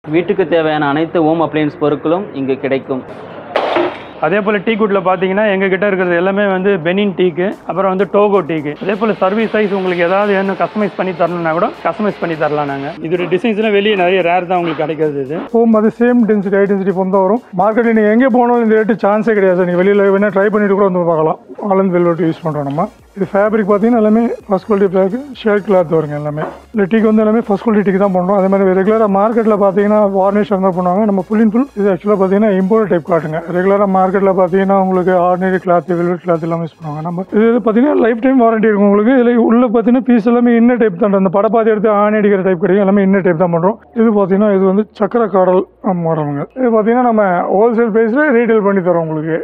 வீட்டுக்கு தேவையான அனைத்து ஹோம் அப்ளையன்ஸ் பொருட்களும் இங்கு கிடைக்கும் அதே போல் டீ குட்டில் பார்த்தீங்கன்னா எங்கள் கிட்ட இருக்கிறது எல்லாமே வந்து பெனின் டீக்கு அப்புறம் வந்து டோகோ டீக்கு அதே போல் சர்வீஸ் சைஸ் உங்களுக்கு ஏதாவது வேணும் கஸ்டமைஸ் பண்ணி தரணும்னா கூட கஸ்டமைஸ் பண்ணி தரலாம் நாங்கள் இதோட டிசைன்ஸ்லாம் வெளியே நிறைய ரேர் தான் உங்களுக்கு கிடைக்கிறது இது ஃபோம் அது same density high density foam தான் வரும் மார்க்கெட்டில் நீங்கள் எங்கே போனாலும் இந்த ரேட்டு சான்ஸே கிடையாது நீங்கள் வெளியில் வேணால் ட்ரை பண்ணிட்டு கூட வந்து பார்க்கலாம் ஆலந்து வெல்வெட் யூஸ் பண்ணுறோம் நம்ம இது ஃபேப்ரிக் பார்த்தீங்கன்னா எல்லாமே first quality fake shirt cloth வருங்க எல்லாமே இல்லை டீக்கு வந்து எல்லாமே ஃபர்ஸ்ட் குவாலிட்டி டீக்கு தான் பண்ணுறோம் அதே மாதிரி ரெகுலராக மார்க்கெட்டில் பார்த்தீங்கன்னா வார்னிஷ் அந்த மாதிரி பண்ணுவாங்க நம்ம ஃபுல் இன் ஃபுல் இது ஆக்சுவலாக பார்த்தீங்கன்னா இம்போர்ட் டைப் காட்டுங்க ரெகுலராக மார்க்கெட்டில் பார்த்தீங்கன்னா உங்களுக்கு ஆர்டினரி கிளாத் வெல்வெட் கிளாத் எல்லாமே யூஸ் பண்ணுவாங்க நம்ம இது பார்த்தீங்கன்னா லைஃப் டைம் வாரண்டி இருக்கும் உங்களுக்கு இதில் உள்ள பார்த்தீங்கன்னா பீஸ் எல்லாமே இன்ன டைப் தான் அந்த படப்பாத்தி எடுத்து ஆணி அடிக்கிற டைப் கிடைக்கும் எல்லாமே இன்ன டைப் தான் பண்ணுறோம் இது பார்த்தீங்கன்னா இது வந்து சக்கரை காடல் மாடலுங்க இது பார்த்தீங்கன்னா நம்ம ஹோல்சேல் ப்ரைஸில் ரீட்டைல் பண்ணி தரோம் உங்களுக்கு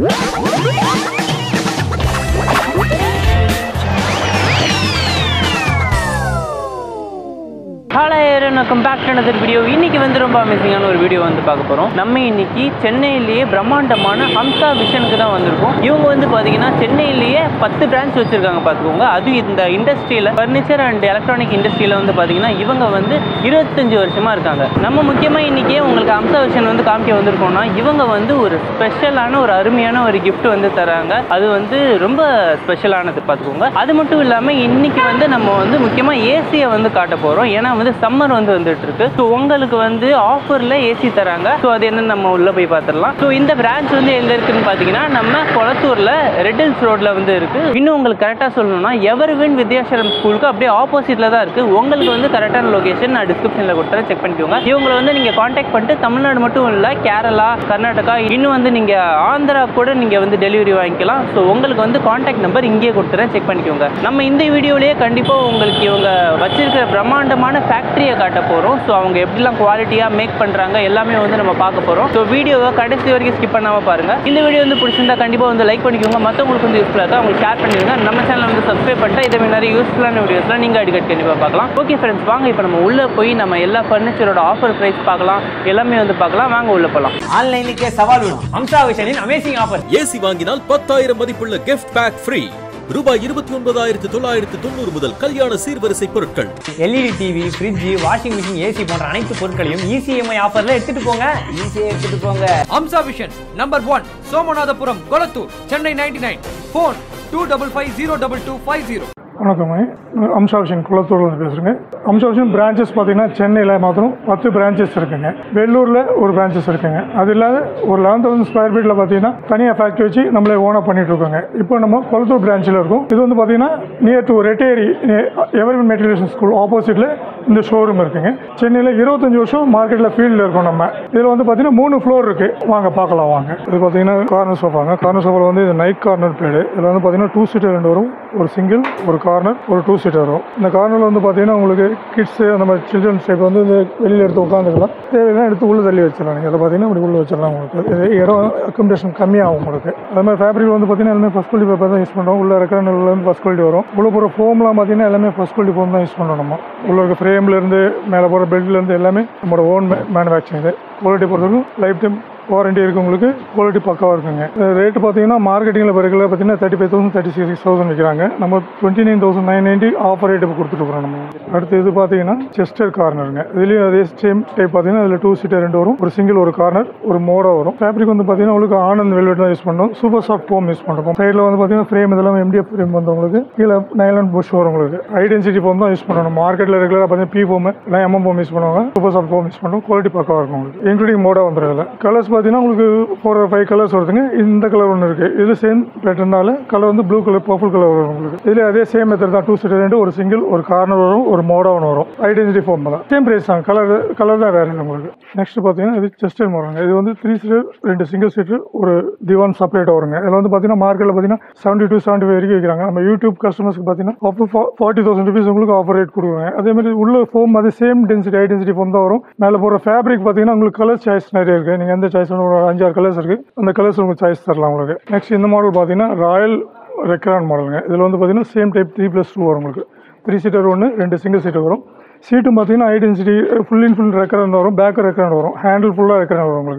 hello welcome back to another video இன்னைக்கு வந்து ரொம்ப அமேசிங்கான ஒரு வீடியோ வந்து பார்க்க போகிறோம் நம்ம இன்னைக்கு சென்னையிலேயே பிரம்மாண்டமான ஹம்சா விஷனுக்கு தான் வந்திருக்கோம் இவங்க வந்து பார்த்தீங்கன்னா சென்னையிலேயே பத்து பிரான்ச் வச்சுருக்காங்க பார்த்துக்கோங்க அதுவும் இந்த இண்டஸ்ட்ரியில் ஃபர்னிச்சர் அண்ட் எலக்ட்ரானிக் இண்டஸ்ட்ரியில் வந்து பார்த்தீங்கன்னா இவங்க வந்து இருபத்தஞ்சு வருஷமாக இருக்காங்க நம்ம முக்கியமாக இன்றைக்கே உங்களுக்கு ஹம்சா விஷன் வந்து காமிக்க வந்திருக்கோம்னா இவங்க வந்து ஒரு ஸ்பெஷலான ஒரு அருமையான ஒரு gift வந்து தராங்க அது வந்து ரொம்ப ஸ்பெஷலானது பார்த்துக்கோங்க அது மட்டும் இல்லாமல் இன்னைக்கு வந்து நம்ம வந்து முக்கியமாக ஏசியை வந்து காட்ட போகிறோம் ஏன்னா வந்து சம்மர் வந்து வந்துட்டு இருக்கு ஸோ உங்களுக்கு வந்து ஆஃபரில் ஏசி தராங்க ஸோ அது என்னன்னு நம்ம உள்ளே போய் பார்த்துடலாம் ஸோ இந்த பிரான்ச் வந்து எங்கே இருக்குன்னு பார்த்தீங்கன்னா நம்ம கொளத்தூரில் ரெட் ஹில்ஸ் ரோட்டில் வந்து இருக்கு இன்னும் உங்களுக்கு கரெக்டாக சொல்லணும்னா எவர்வின் வித்யாசரம் ஸ்கூலுக்கு அப்படியே ஆப்போசிட்டில் தான் இருக்கு உங்களுக்கு வந்து கரெக்டான லொகேஷன் நான் டிஸ்கிரிப்ஷனில் கொடுத்துறேன் செக் பண்ணிக்கோங்க இவங்களை வந்து நீங்கள் காண்டாக்ட் பண்ணிட்டு தமிழ்நாடு மட்டும் இல்லை கேரளா கர்நாடகா இன்னும் வந்து நீங்கள் ஆந்திரா கூட நீங்கள் வந்து டெலிவரி வாங்கிக்கலாம் ஸோ உங்களுக்கு வந்து காண்டாக்ட் நம்பர் இங்கேயே கொடுத்துறேன் செக் பண்ணிக்கோங்க நம்ம இந்த வீடியோலேயே கண்டிப்பாக உங்களுக்கு இவங்க வச்சிருக்கிற பிரம்மாண்டமான ஃபேக்ட்ரியை காட்ட போகிறோம் ஸோ அவங்க எப்படிலாம் குவாலிட்டியாக மேக் பண்ணுறாங்க எல்லாமே வந்து நம்ம பார்க்க போகிறோம் ஸோ வீடியோவை கடைசி வரைக்கும் ஸ்கிப் பண்ணாமல் பாருங்கள் இந்த வீடியோ வந்து பிடிச்சிருந்தா கண்டிப்பாக வந்து லைக் பண்ணிக்கோங்க மற்றவங்களுக்கு வந்து யூஸ்ஃபுல்லாக இருக்கா அவங்களுக்கு ஷேர் பண்ணிடுங்க நம்ம சேனல் வந்து சப்ஸ்கிரைப் பண்ணிட்டு இதே மாதிரி நிறைய யூஸ்ஃபுல்லான வீடியோஸ்லாம் நீங்கள் அடிக்கடி கண்டிப்பாக பார்க்கலாம் ஓகே ஃப்ரெண்ட்ஸ் வாங்க இப்போ நம்ம உள்ளே போய் நம்ம எல்லா ஃபர்னிச்சரோட ஆஃபர் ப்ரைஸ் பார்க்கலாம் எல்லாமே வந்து பார்க்கலாம் வாங்க உள்ளே போகலாம் ஆன்லைனுக்கே சவால் விடும் அம்சா விஷனின் அமேசிங் ஆஃபர் ஏசி வாங்கினால் பத்தாயிரம் மதிப்புள்ள கிஃப்ட் பேக் ஃப்ரீ ரூபாய் இருபத்தி ஒன்பதாயிரத்து தொள்ளாயிரத்து தொண்ணூறு முதல் கல்யாண சீர்வரிசை பொருட்கள் LED TV fridge washing machine AC போன்ற அனைத்து பொருட்களையும் இசிஎம்ஐ ஆஃபர்ல எடுத்துட்டு போங்க ஈஸியா எடுத்துட்டு போங்க Amsa vision number one Somanathapuram Kolathur Chennai ninety nine phone two double five zero double two five zero வணக்கங்க அம்சா விஷன் குளத்தூர்லேருந்து பேசுகிறேங்க அம்சா விஷன் பிரான்ச்சஸ் பார்த்தீங்கன்னா சென்னையில் மாத்திரம் பத்து பிரான்ச்சஸ் இருக்குங்க வெள்ளூரில் ஒரு பிரான்ச்சஸ் இருக்குங்க அது இல்லாத ஒரு லெவன் தௌசண்ட் ஸ்கொயர் ஃபீட்டில் பார்த்தீங்கன்னா தனியாக ஃபேக்ட்ரி வச்சு நம்மளே ஓனாக பண்ணிட்டு இருக்கோங்க இப்போ நம்ம குளத்தூர் பிரான்ச்சில் இருக்கோம் இது வந்து பார்த்தீங்கன்னா near to Retteri Everwin materials school ஆப்போசிட்டில் இந்த ஷோரூம் இருக்குங்க சென்னையில் இருபத்தஞ்சு வருஷம் மார்க்கெட்டில் ஃபீல்டில் இருக்கோம் நம்ம இதில் வந்து பார்த்தீங்கன்னா மூணு ஃப்ளோர் இருக்குது வாங்க பார்க்கலாம் வாங்க இது பார்த்தீங்கன்னா கார்னர் சோஃபாங்க கார்னர் சோஃபாவில் வந்து இது நைட் கார்னர் பேடு இதில் வந்து பார்த்தீங்கன்னா டூ சீட்டர் ரெண்டு வரும் ஒரு சிங்கிள் ஒரு கார்னர் ஒரு டூ சீட்டர் வரும் இந்த கார்னரில் வந்து பார்த்தீங்கன்னா உங்களுக்கு கிட்ஸு அந்த மாதிரி சில்ட்ரன்ஸ் டைப் வந்து இந்த வெளியில் எடுத்து உட்காந்துக்கலாம் தேவையான எடுத்து உள்ளே தள்ளி வச்சிடலாம் நீங்கள் இதில் பார்த்தீங்கன்னா இப்படி உள்ளே வச்சிடலாம் உங்களுக்கு இது இடம் அக்கமடேஷன் கம்மியாகும் உங்களுக்கு அது மாதிரி ஃபேப்ரிக் வந்து பார்த்தீங்கன்னா எல்லாமே ஃபஸ்ட் குவாலிட்டி பேப்பர் தான் யூஸ் பண்ணுறோம் உள்ள இருக்கிற வந்து ஃபஸ்ட் குவாலிட்டி வரும் உள்ள போகிற ஃபோம்லாம் பார்த்தீங்கன்னா எல்லாமே ஃபஸ்ட் குவாலிட்டி ஃபோம் தான் யூஸ் பண்ணுறோம் நம்ம உள்ள இருக்க ஃப்ரேம்லேருந்து மேலே போகிற பெல்ட்லேருந்து எல்லாமே நம்மளோட ஓன் மேனுஃபேக்சரிங் இது குவாலிட்டி பொறுத்தவரைக்கும் லைஃப் டைம் வாரண்டி இருக்கு உங்களுக்கு குவாலிட்டி பக்காவாக இருக்குங்க ரேட்டு பார்த்தீங்கன்னா மார்க்கெட்டிங்கில் இப்போ ரெகுலர் பார்த்தீங்கன்னா thirty five thousand thirty six thousand விற்கிறாங்க நம்ம twenty nine thousand nine ninety offer rate இப்போ கொடுத்துட்டு நம்ம அடுத்து இது பார்த்தீங்கன்னா செஸ்டர் கார்னருங்க இதுலேயும் அதே சேம் டைப் பார்த்தீங்கன்னா அதில் டூ சீட்டர் ரெண்டு வரும் ஒரு சிங்கிள் ஒரு கார்னர் ஒரு மோடா வரும் ஃபேப்ரிக் வந்து பார்த்தீங்கன்னா உங்களுக்கு ஆனந்த் வெல்வெட் தான் யூஸ் பண்ணுறோம் சூப்பர் சாஃப்ட் ஃபோம் யூஸ் பண்ணுறோம் சைடில் வந்து பார்த்தீங்கன்னா ஃப்ரேம் இதெல்லாம் எம்டிஎஃப் ஃப்ரேம் வந்து உங்களுக்கு கீழே நைலன் புஷ் வரும் உங்களுக்கு ஐடென்சிட்டி ஃபோம் தான் யூஸ் பண்ணுறோம் மார்க்கெட்டில் ரெகுலராக பார்த்தீங்கன்னா பி ஃபோம் இல்லை எம்எம் ஃபோம் யூஸ் பண்ணுவாங்க சூப்பர் சாஃப்ட் ஃபோம் யூஸ் பண்ணுறோம் குவாலிட்டி பக்காவாக இருக்கும் உங்களுக்கு இன்க்ளூடிங் மோடா வந்துடும் இதில் கலர்ஸ் பார்த்தீங்கன்னா உங்களுக்கு ஃபோர் ஃபைவ் கலர்ஸ் வருதுங்க இந்த கலர் ஒன்று இருக்குது இதில் சேம் பேட்டர்னால கலர் வந்து ப்ளூ கலர் பர்பிள் கலர் வரும் உங்களுக்கு இதில் அதே சேம் மெத்தட் தான் டூ சீட்டர் ரெண்டு ஒரு சிங்கிள் ஒரு கார்னர் வரும் ஒரு மோடா ஒன்று வரும் ஐடென்டிட்டி ஃபோம் தான் சேம் பிரைஸ் தான் கலர் கலர் தான் வேறு இல்லை உங்களுக்கு நெக்ஸ்ட் பார்த்தீங்கன்னா இது செஸ்டர் வருங்க இது வந்து த்ரீ சீட்டர் ரெண்டு சிங்கிள் சீட்டர் ஒரு திவான் செப்பரேட்டாக வருங்க இதில் வந்து பார்த்தீங்கன்னா மார்க்கெட்டில் பார்த்தீங்கன்னா செவன்ட்டி டூ செவன்ட்டி ஃபைவ் வரைக்கும் வைக்கிறாங்க நம்ம யூடியூப் கஸ்டமர்ஸ்க்கு பார்த்தீங்கன்னா up to forty thousand rupees உங்களுக்கு ஆஃபர் ரேட் கொடுக்குறாங்க அதே மாதிரி உள்ள ஃபோம் அது same density high density foam தான் வரும் மேலே போகிற ஃபேப்ரிக் பார்த்தீங்கன்னா உங்களுக்கு கலர் சாய்ஸ் நிறைய இருக்குது நீங்கள் எந்த சாய்ஸ் ஒரு அஞ்சாறு கலர்ஸ் இருக்குது அந்த கலர்ஸ் உங்களுக்கு சாய்ஸ் தரலாம் உங்களுக்கு நெக்ஸ்ட் இந்த மாடல் பார்த்தீங்கன்னா ராயல் ரெக்ரான் மாடலுங்க இதில் வந்து பார்த்தீங்கன்னா same type three plus two வரும் உங்களுக்கு த்ரீ சீட்டர் ஒன்று ரெண்டு சிங்கிள் சீட்டர் வரும் சீட்டும் பார்த்தீங்கன்னா high density full in full recurrent வரும் பேக் ரெக்கரண்ட் வரும் ஹேண்டில் ஃபுல்லாக ரெக்கரண்ட் வரும் உங்களுக்கு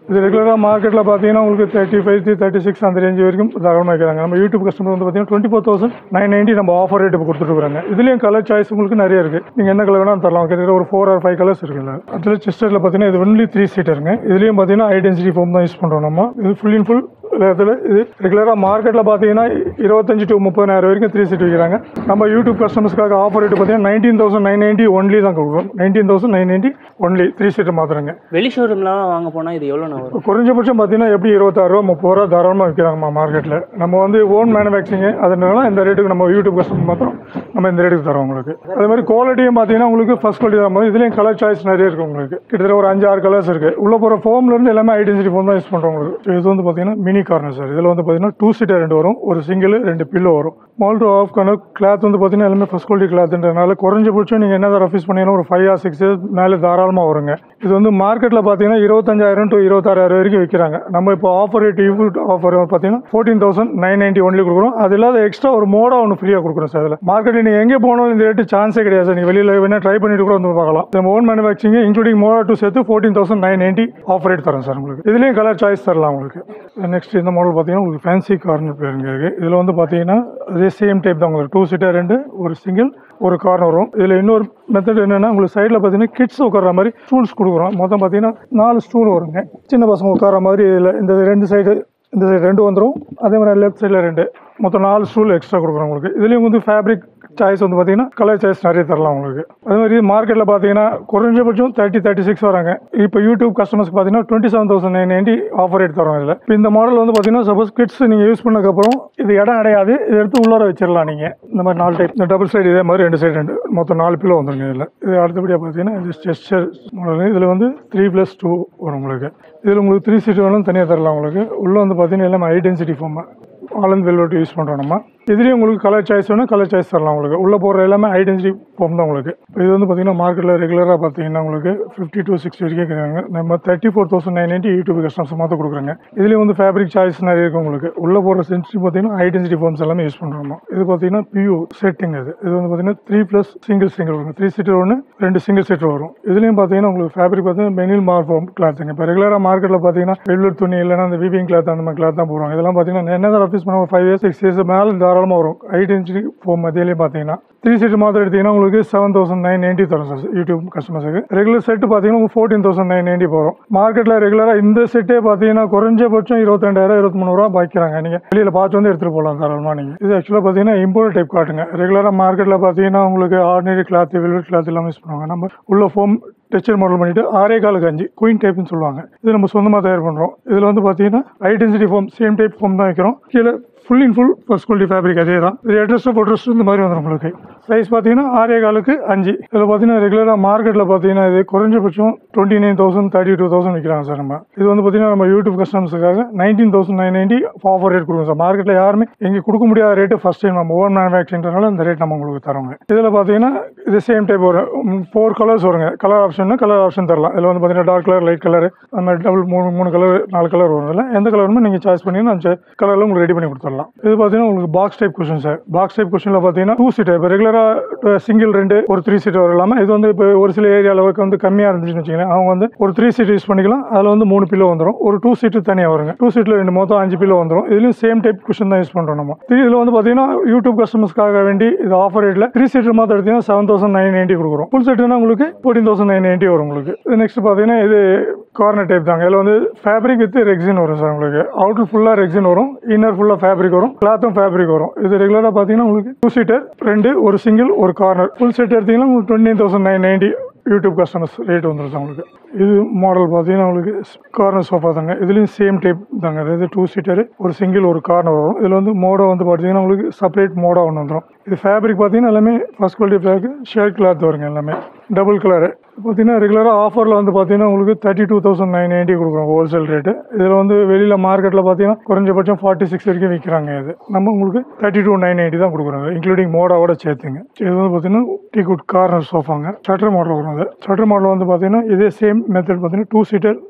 இது ரெகுலராக மார்க்கெட்டில் பார்த்தீங்கன்னா உங்களுக்கு தேர்ட்டி ஃபைவ் தேர்ட்டி சிக்ஸ் அந்த ரேஞ்ச் வரைக்கும் தாராளமாக வைக்கிறாங்க நம்ம யூடியூப் கஸ்டமர் வந்து பார்த்தீங்கன்னா twenty four thousand nine ninety நம்ம ஆஃபர் ரேட்டு கொடுத்துருக்காங்க இதுலேயும் கலர் சாய்ஸ் உங்களுக்கு நிறைய இருக்குது நீங்கள் என்ன கலர் வேணாலும் தரலாம் கிட்டத்தட்ட ஒரு ஃபோர் ஆர் ஃபைவ் கலர்ஸ் இருக்குல்ல அதில் செஸ்டரில் பார்த்தீங்கன்னா இது ஒன்லி த்ரீ சீட்டருங்க இதுலேயும் பார்த்தீங்கன்னா ஹை டென்சிட்டி ஃபோம் தான் யூஸ் பண்ணுறோம் நம்ம இது ஃபுல் இன் ஃபுல் இதில் இது ரெகுலராக மார்க்கெட்டில் பார்த்தீங்கன்னா இருபத்தஞ்சு டு முப்பதாயிரம் வரைக்கும் த்ரீ சீட் விற்கிறாங்க நம்ம யூடியூப் கஸ்டமர்ஸ்க்காக ஆஃபர் ரேட்டு பார்த்தீங்கன்னா nineteen thousand nine ninety only தான் கொடுக்குறோம் nineteen thousand nine ninety only three seat மாத்திரங்க வெளி ஷோரூம்லாம் வாங்க போனால் இது எவ்வளோண்ணா வரும் குறைஞ்சபட்சம் பார்த்தீங்கன்னா எப்படி இருபத்தாறு ரூபா முப்பது ரூபா தாராளமாக விற்கிறாங்கம்மா மார்க்கெட்டில் நம்ம வந்து ஓன் மேனுஃபேக்சரிங் அதனால இந்த ரேட்டுக்கு நம்ம யூடியூப் கஸ்டமர் மாத்திரம் நம்ம இந்த ரேட்டுக்கு தரோம் உங்களுக்கு அதே மாதிரி குவாலிட்டியும் பார்த்தீங்கன்னா உங்களுக்கு ஃபஸ்ட் குவாலிட்டி தரும் போது இதுலேயும் கலர் சாய்ஸ் நிறைய இருக்குது உங்களுக்கு கிட்டத்தட்ட ஒரு அஞ்சு ஆறு கலர்ஸ் இருக்குது உள்ள போகிற ஃபோம்லேருந்து எல்லாமே ஐடென்சிட்டி ஃபோம் தான் யூஸ் பண்ணுறோம் உங்களுக்கு இது வந்து பார்த்தீங்கன்னா மினி கார்னர் சார் இதில் வந்து பார்த்தீங்கன்னா டூ சீட்டர் ரெண்டு வரும் ஒரு சிங்கிள் ரெண்டு பில்லோ வரும் மால் டு ஆஃப் கனர் கிளாத் வந்து பார்த்தீங்கன்னா எல்லாமே ஃபஸ்ட் குவாலிட்டி கிளாத்ன்றனால குறைஞ்சபட்சம் நீங்கள் என்ன ரஃபீஸ் பண்ணீங்கன்னா ஒரு ஃபைவ் ஆர் சிக்ஸ் மேலே தாராளமாக வருங்க இது வந்து மார்க்கெட்டில் பார்த்தீங்கன்னா இருபத்தஞ்சாயிரம் டு இருபத்தாறாயிரம் வரைக்கும் விற்கிறாங்க நம்ம இப்போ ஆஃபர் ரேட் யூ ஆஃபர் பார்த்தீங்கன்னா fourteen thousand nine ninety only கொடுக்குறோம் அது இல்லாத எக்ஸ்ட்ரா ஒரு மோடா ஒன்று ஃப்ரீயாக கொடுக்குறோம் சார் அதில் மார்க்கெட்டில் நீங்கள் எங்கே போனாலும் இந்த ரேட்டு சான்ஸே கிடையாது சார் நீங்கள் வெளியில் வேணால் ட்ரை பண்ணிட்டு கூட வந்து பார்க்கலாம் நம்ம ஓன் மேனுஃபேக்சரிங் இன்க்ளூடிங் மோடா டூ சேர்த்து fourteen thousand nine ninety offer rate தரோம் சார் உங்களுக்கு இதுலேயும் கலர் சாய்ஸ் தரலாம் உங்களுக்கு நெக்ஸ்ட் இந்த மாடல் பார்த்தீங்கன்னா உங்களுக்கு ஃபேன்சி கார்னர் பேருங்க இருக்குது இதில் வந்து பார்த்தீங்கன்னா அதே சேம் டைப் தான் உங்களுக்கு டூ சீட்டர் ரெண்டு ஒரு சிங்கிள் ஒரு கார்னர் வரும் இதில் இன்னொரு மெத்தட் என்னென்னா உங்களுக்கு சைடில் பார்த்தீங்கன்னா கிட்ஸ் உட்கார மாதிரி ஸ்டூல்ஸ் கொடுக்குறோம் மொத்தம் பார்த்தீங்கன்னா நாலு ஸ்டூல் வருங்க சின்ன பசங்க உட்கார மாதிரி இதில் இந்த ரெண்டு சைடு இந்த சைடு ரெண்டு வந்துடும் அதே மாதிரி லெஃப்ட் சைடில் ரெண்டு மொத்தம் நாலு ஸ்டூல் எக்ஸ்ட்ரா கொடுக்குறோம் உங்களுக்கு இதுலேயும் வந்து ஃபேப்ரிக் சாய்ஸ் வந்து பார்த்தீங்கன்னா கலர் சாய்ஸ் நிறைய தரலாம் உங்களுக்கு அதே மாதிரி மார்க்கெட்டில் பார்த்தீங்கன்னா குறைஞ்சபட்சம் தேர்ட்டி தேர்ட்டி சிக்ஸ் வராங்க இப்போ யூடியூப் கஸ்டமர்ஸ்க்கு பார்த்தீங்கன்னா twenty seven thousand nine ninety offer rate தரோம் இதில் இப்போ இந்த மாடல் வந்து பார்த்தீங்கன்னா சப்போஸ் கிட்ஸ் நீங்கள் யூஸ் பண்ணதுக்கப்புறம் இது இடம் அடையாது இதை எடுத்து உள்ளார வச்சிடலாம் நீங்கள் இந்த மாதிரி நாலு டைப் இந்த டபுள் சைடு இதே மாதிரி ரெண்டு சைடு ரெண்டு மொத்தம் நாலு கிலோ வந்துருங்க இதில் இது அடுத்தபடியாக பார்த்தீங்கன்னா இது ஸ்ட்ரெச்சர் மாடல் இதில் வந்து த்ரீ ப்ளஸ் டூ வரும் உங்களுக்கு இதில் உங்களுக்கு த்ரீ சீட் வேணும் தனியாக தரலாம் உங்களுக்கு உள்ளே வந்து பார்த்தீங்கன்னா எல்லாமே ஹை டென்சிட்டி ஃபோம் ஆலந்து வெல்வெட் யூஸ் பண்ணுறோம் நம்ம இதுலேயும் உங்களுக்கு கலர் சாய்ஸ் வேணும் கலர் சாய்ஸ் தரலாம் உங்களுக்கு உள்ளே போகிற எல்லாமே ஹை டென்சிட்டி ஃபோம் தான் உங்களுக்கு இது வந்து பார்த்தீங்கன்னா மார்க்கெட்டில் ரெகுலராக பார்த்தீங்கன்னா உங்களுக்கு ஃபிஃப்டி டூ சிக்ஸ்டி வரைக்கும் இருக்கிறாங்க நம்ம thirty four thousand nine ninety YouTube customers மாற்ற கொடுக்குறாங்க இதுலேயும் வந்து ஃபேப்ரிக் சாய்ஸ் நிறைய இருக்கும் உங்களுக்கு உள்ளே போகிற சென்சிட்டி பார்த்தீங்கன்னா ஹை டென்சிட்டி ஃபோம்ஸ் எல்லாமே யூஸ் பண்ணுறோம் இது பார்த்தீங்கன்னா பியூ செட்டிங் இது இது வந்து பார்த்தீங்கன்னா த்ரீ ப்ளஸ் சிங்கிள் சிங்கிள் வரும் த்ரீ சீட்டர் ஒன்று ரெண்டு சிங்கிள் சீட்டர் வரும் இதுலேயும் பார்த்தீங்கன்னா உங்களுக்கு ஃபேப்ரிக் பார்த்தீங்கன்னா மெனில் மார்ஃபோம் கிளாத்துங்க இப்போ ரெகுலராக மார்க்கெட்டில் பார்த்தீங்கன்னா வெள்ளூர் துணி இல்லைன்னா அந்த விபிங் கிளாத் அந்த மாதிரி கிளாத் தான் போடுவாங்க இதெல்லாம் பார்த்தீங்கன்னா என்ன தான் ஆஃபீஸ் பண்ண ஃபைவ் இயர்ஸ் சிக்ஸ் இயர்ஸ் மேலே தாராளமாக வரும் ஹை டென்சிட்டி ஃபோம் மத்தியிலே பார்த்தீங்கன்னா த்ரீ சீட் மாத்திரம் எடுத்தீங்கன்னா உங்களுக்கு செவன் தௌசண்ட் நைன் நைன்ட்டி தரும் சார் யூடியூப் கஸ்டமர்ஸுக்கு ரெகுலர் செட்டு பார்த்தீங்கன்னா உங்களுக்கு ஃபோர்டீன் தௌசண்ட் நைன் நைன்ட்டி போகும் மார்க்கெட்டில் ரெகுலராக இந்த செட்டே பார்த்தீங்கன்னா குறைஞ்சபட்சம் இருபத்தெண்டாயிரம் இருபத்தி மூணு ரூபா பாய்க்கிறாங்க நீங்கள் வெளியில் பார்த்து வந்து எடுத்துகிட்டு போகலாம் தாராளமாக நீங்கள் இது ஆக்சுவலாக பார்த்தீங்கன்னா இம்போர்ட் டைப் காட்டுங்க ரெகுலராக மார்க்கெட்டில் பார்த்தீங்கன்னா உங்களுக்கு ஆர்டினரி கிளாத் வெல்வெட் கிளாத் எல்லாம் யூஸ் பண்ணுவாங்க நம்ம உள்ள ஃபோம் டெக்ஸ்சர் மாடல் பண்ணிட்டு ஆரே காலுக்கு அஞ்சு குயின் டைப்னு சொல்லுவாங்க இது நம்ம சொந்தமாக தயார் பண்ணுறோம் இதில் வந்து பார்த்தீங்கன்னா high density foam same type foam தான் வைக்கிறோம் கீழே full in full first quality fabric அதே தான் இது அட்ரஸ் ஃபோட்ரஸ் இந்த மாதிரி வந்துடும் உங்களுக்கு சைஸ் பார்த்தீங்கன்னா ஆரே காலுக்கு அஞ்சு இதில் பார்த்தீங்கன்னா ரெகுலராக மார்க்கெட்டில் பார்த்தீங்கன்னா இது குறைஞ்சபட்சம் twenty nine thousand thirty two thousand விற்கிறாங்க சார் நம்ம இது வந்து பார்த்தீங்கன்னா நம்ம யூடியூப் கஸ்டமர்ஸுக்காக nineteen thousand nine ninety offer rate கொடுக்கும் சார் மார்க்கெட்டில் யாருமே எங்கே கொடுக்க முடியாத ரேட்டு ஃபஸ்ட் டைம் நம்ம ஓன் மேனுஃபேக்சரிங்கிறனால இந்த ரேட் நம்ம உங்களுக்கு தரோங்க இதில் பார்த்தீங்கன்னா இது சேம் டைப் வரும் ஃபோர் கலர்ஸ் வருங்க கலர் ஆப்ஷன் கலர் ஆப்ஷன் தரலாம் இதில் வந்து பார்த்தீங்கன்னா டார்க் கலர் லைட் கலர் அந்த மாதிரி டபுள் மூணு மூணு கலர் நாலு கலர் வரும் இதில் எந்த கலருமே நீங்கள் சாய்ஸ் பண்ணீங்கன்னா அந்த கலரில் உங்களுக்கு ரெடி பண்ணி கொடுத்துடலாம் இது பார்த்தீங்கன்னா உங்களுக்கு box type cushion sir box type கொஷனில் பார்த்தீங்கன்னா டூ சீட்டர் இப்போ ரெகுலராக சிங்கிள் ரெண்டு ஒரு த்ரீ சீட்டர் வரும் இல்லாமல் இது வந்து இப்போ ஒரு சில ஏரியா அளவுக்கு வந்து கம்மியாக இருந்துச்சுன்னு வச்சுக்கோங்களேன் அவங்க வந்து ஒரு த்ரீ சீட் யூஸ் பண்ணிக்கலாம் அதில் வந்து மூணு பில்லோ வந்துடும் ஒரு டூ சீட்டு தனியாக வருங்க டூ சீட்டில் ரெண்டு மொத்தம் அஞ்சு பில்லோ வந்துடும் இதுலையும் சேம் டைப் கொஷின் தான் யூஸ் பண்ணுறோம் நம்ம இது இதில் வந்து பார்த்தீங்கன்னா யூடியூப் கஸ்டமர்ஸ்க்காக வேண்டி இது ஆஃபர் ரேட்டில் த்ரீ சீட்டர் மாத்திரம் எடுத்தீங்கன்னா செவன் தௌசண்ட் நைன் நைன்ட்டி கொடுக்குறோம் ஃபுல் செட்டுனா உங்களுக்கு ஃபோர்டீன் தௌசண்ட் நைன் நைன்ட்டி வரும் உங்களுக்கு இது நெக்ஸ்ட் பார்த்தீங்கன்னா இது கார்னர் டைப் தாங்க இதில் வந்து ஃபேப்ரிக் வித் ரெக்ஸின் வரும் சார் உங்களுக்கு அவுட்டர் ஃபுல்லாக ரெக்ஸின் வரும் இன்னர் ஃபுல்லாக ஃபேப்ரிக் வரும் கிளாத்தும் ஃபேப்ரிக் வரும் இது ரெகுலராக பார்த்தீங்கன்னா உங்களுக்கு டூ சீட்டர் ரெண்டு ஒரு சிங்கிள் ஒரு கார்னர் ஃபுல் செட் எடுத்தீங்கன்னா உங்களுக்கு twenty thousand nine ninety YouTube customers rate வந்துடும் சார் உங்களுக்கு இது மாடல் பார்த்தீங்கன்னா உங்களுக்கு கார்னர் சோஃபா தாங்க இதுலேயும் சேம் டைப் தாங்க அதாவது டூ சீட்டர் ஒரு சிங்கிள் ஒரு கார்னர் வரும் இதில் வந்து மோடா வந்து பார்த்தீங்கன்னா உங்களுக்கு செப்பரேட் மோடா ஒன்று வந்துடும் இது ஃபேப்ரிக் பார்த்தீங்கன்னா எல்லாமே first quality fabric shirt cloth வருங்க எல்லாமே டபுள் கலரு பார்த்தீங்கன்னா ரெகுலராக ஆஃபரில் வந்து பார்த்தீங்கன்னா உங்களுக்கு thirty two thousand nine ninety கொடுக்குறோம் ஹோல்சேல் ரேட்டு இதில் வந்து வெளியில் மார்க்கெட்டில் பார்த்தீங்கன்னா குறைஞ்சபட்சம் ஃபார்ட்டி சிக்ஸ் வரைக்கும் விற்கிறாங்க இது நம்ம உங்களுக்கு தேர்ட்டி டூ நைன் எயிட்டி தான் கொடுக்குறோம் இன்க்ளூடிங் மோடாவோட சேர்த்துங்க இது வந்து பார்த்தீங்கன்னா டீ குட் கார்னர் சோஃபாங்க ஷட்டர் மாடல் வரும் அது ஷட்டர் மாடல் வந்து பார்த்தீங்கன்னா இதே சேம் மெத்தட் பார்த்தீங்கன்னா டூ சீட்டர்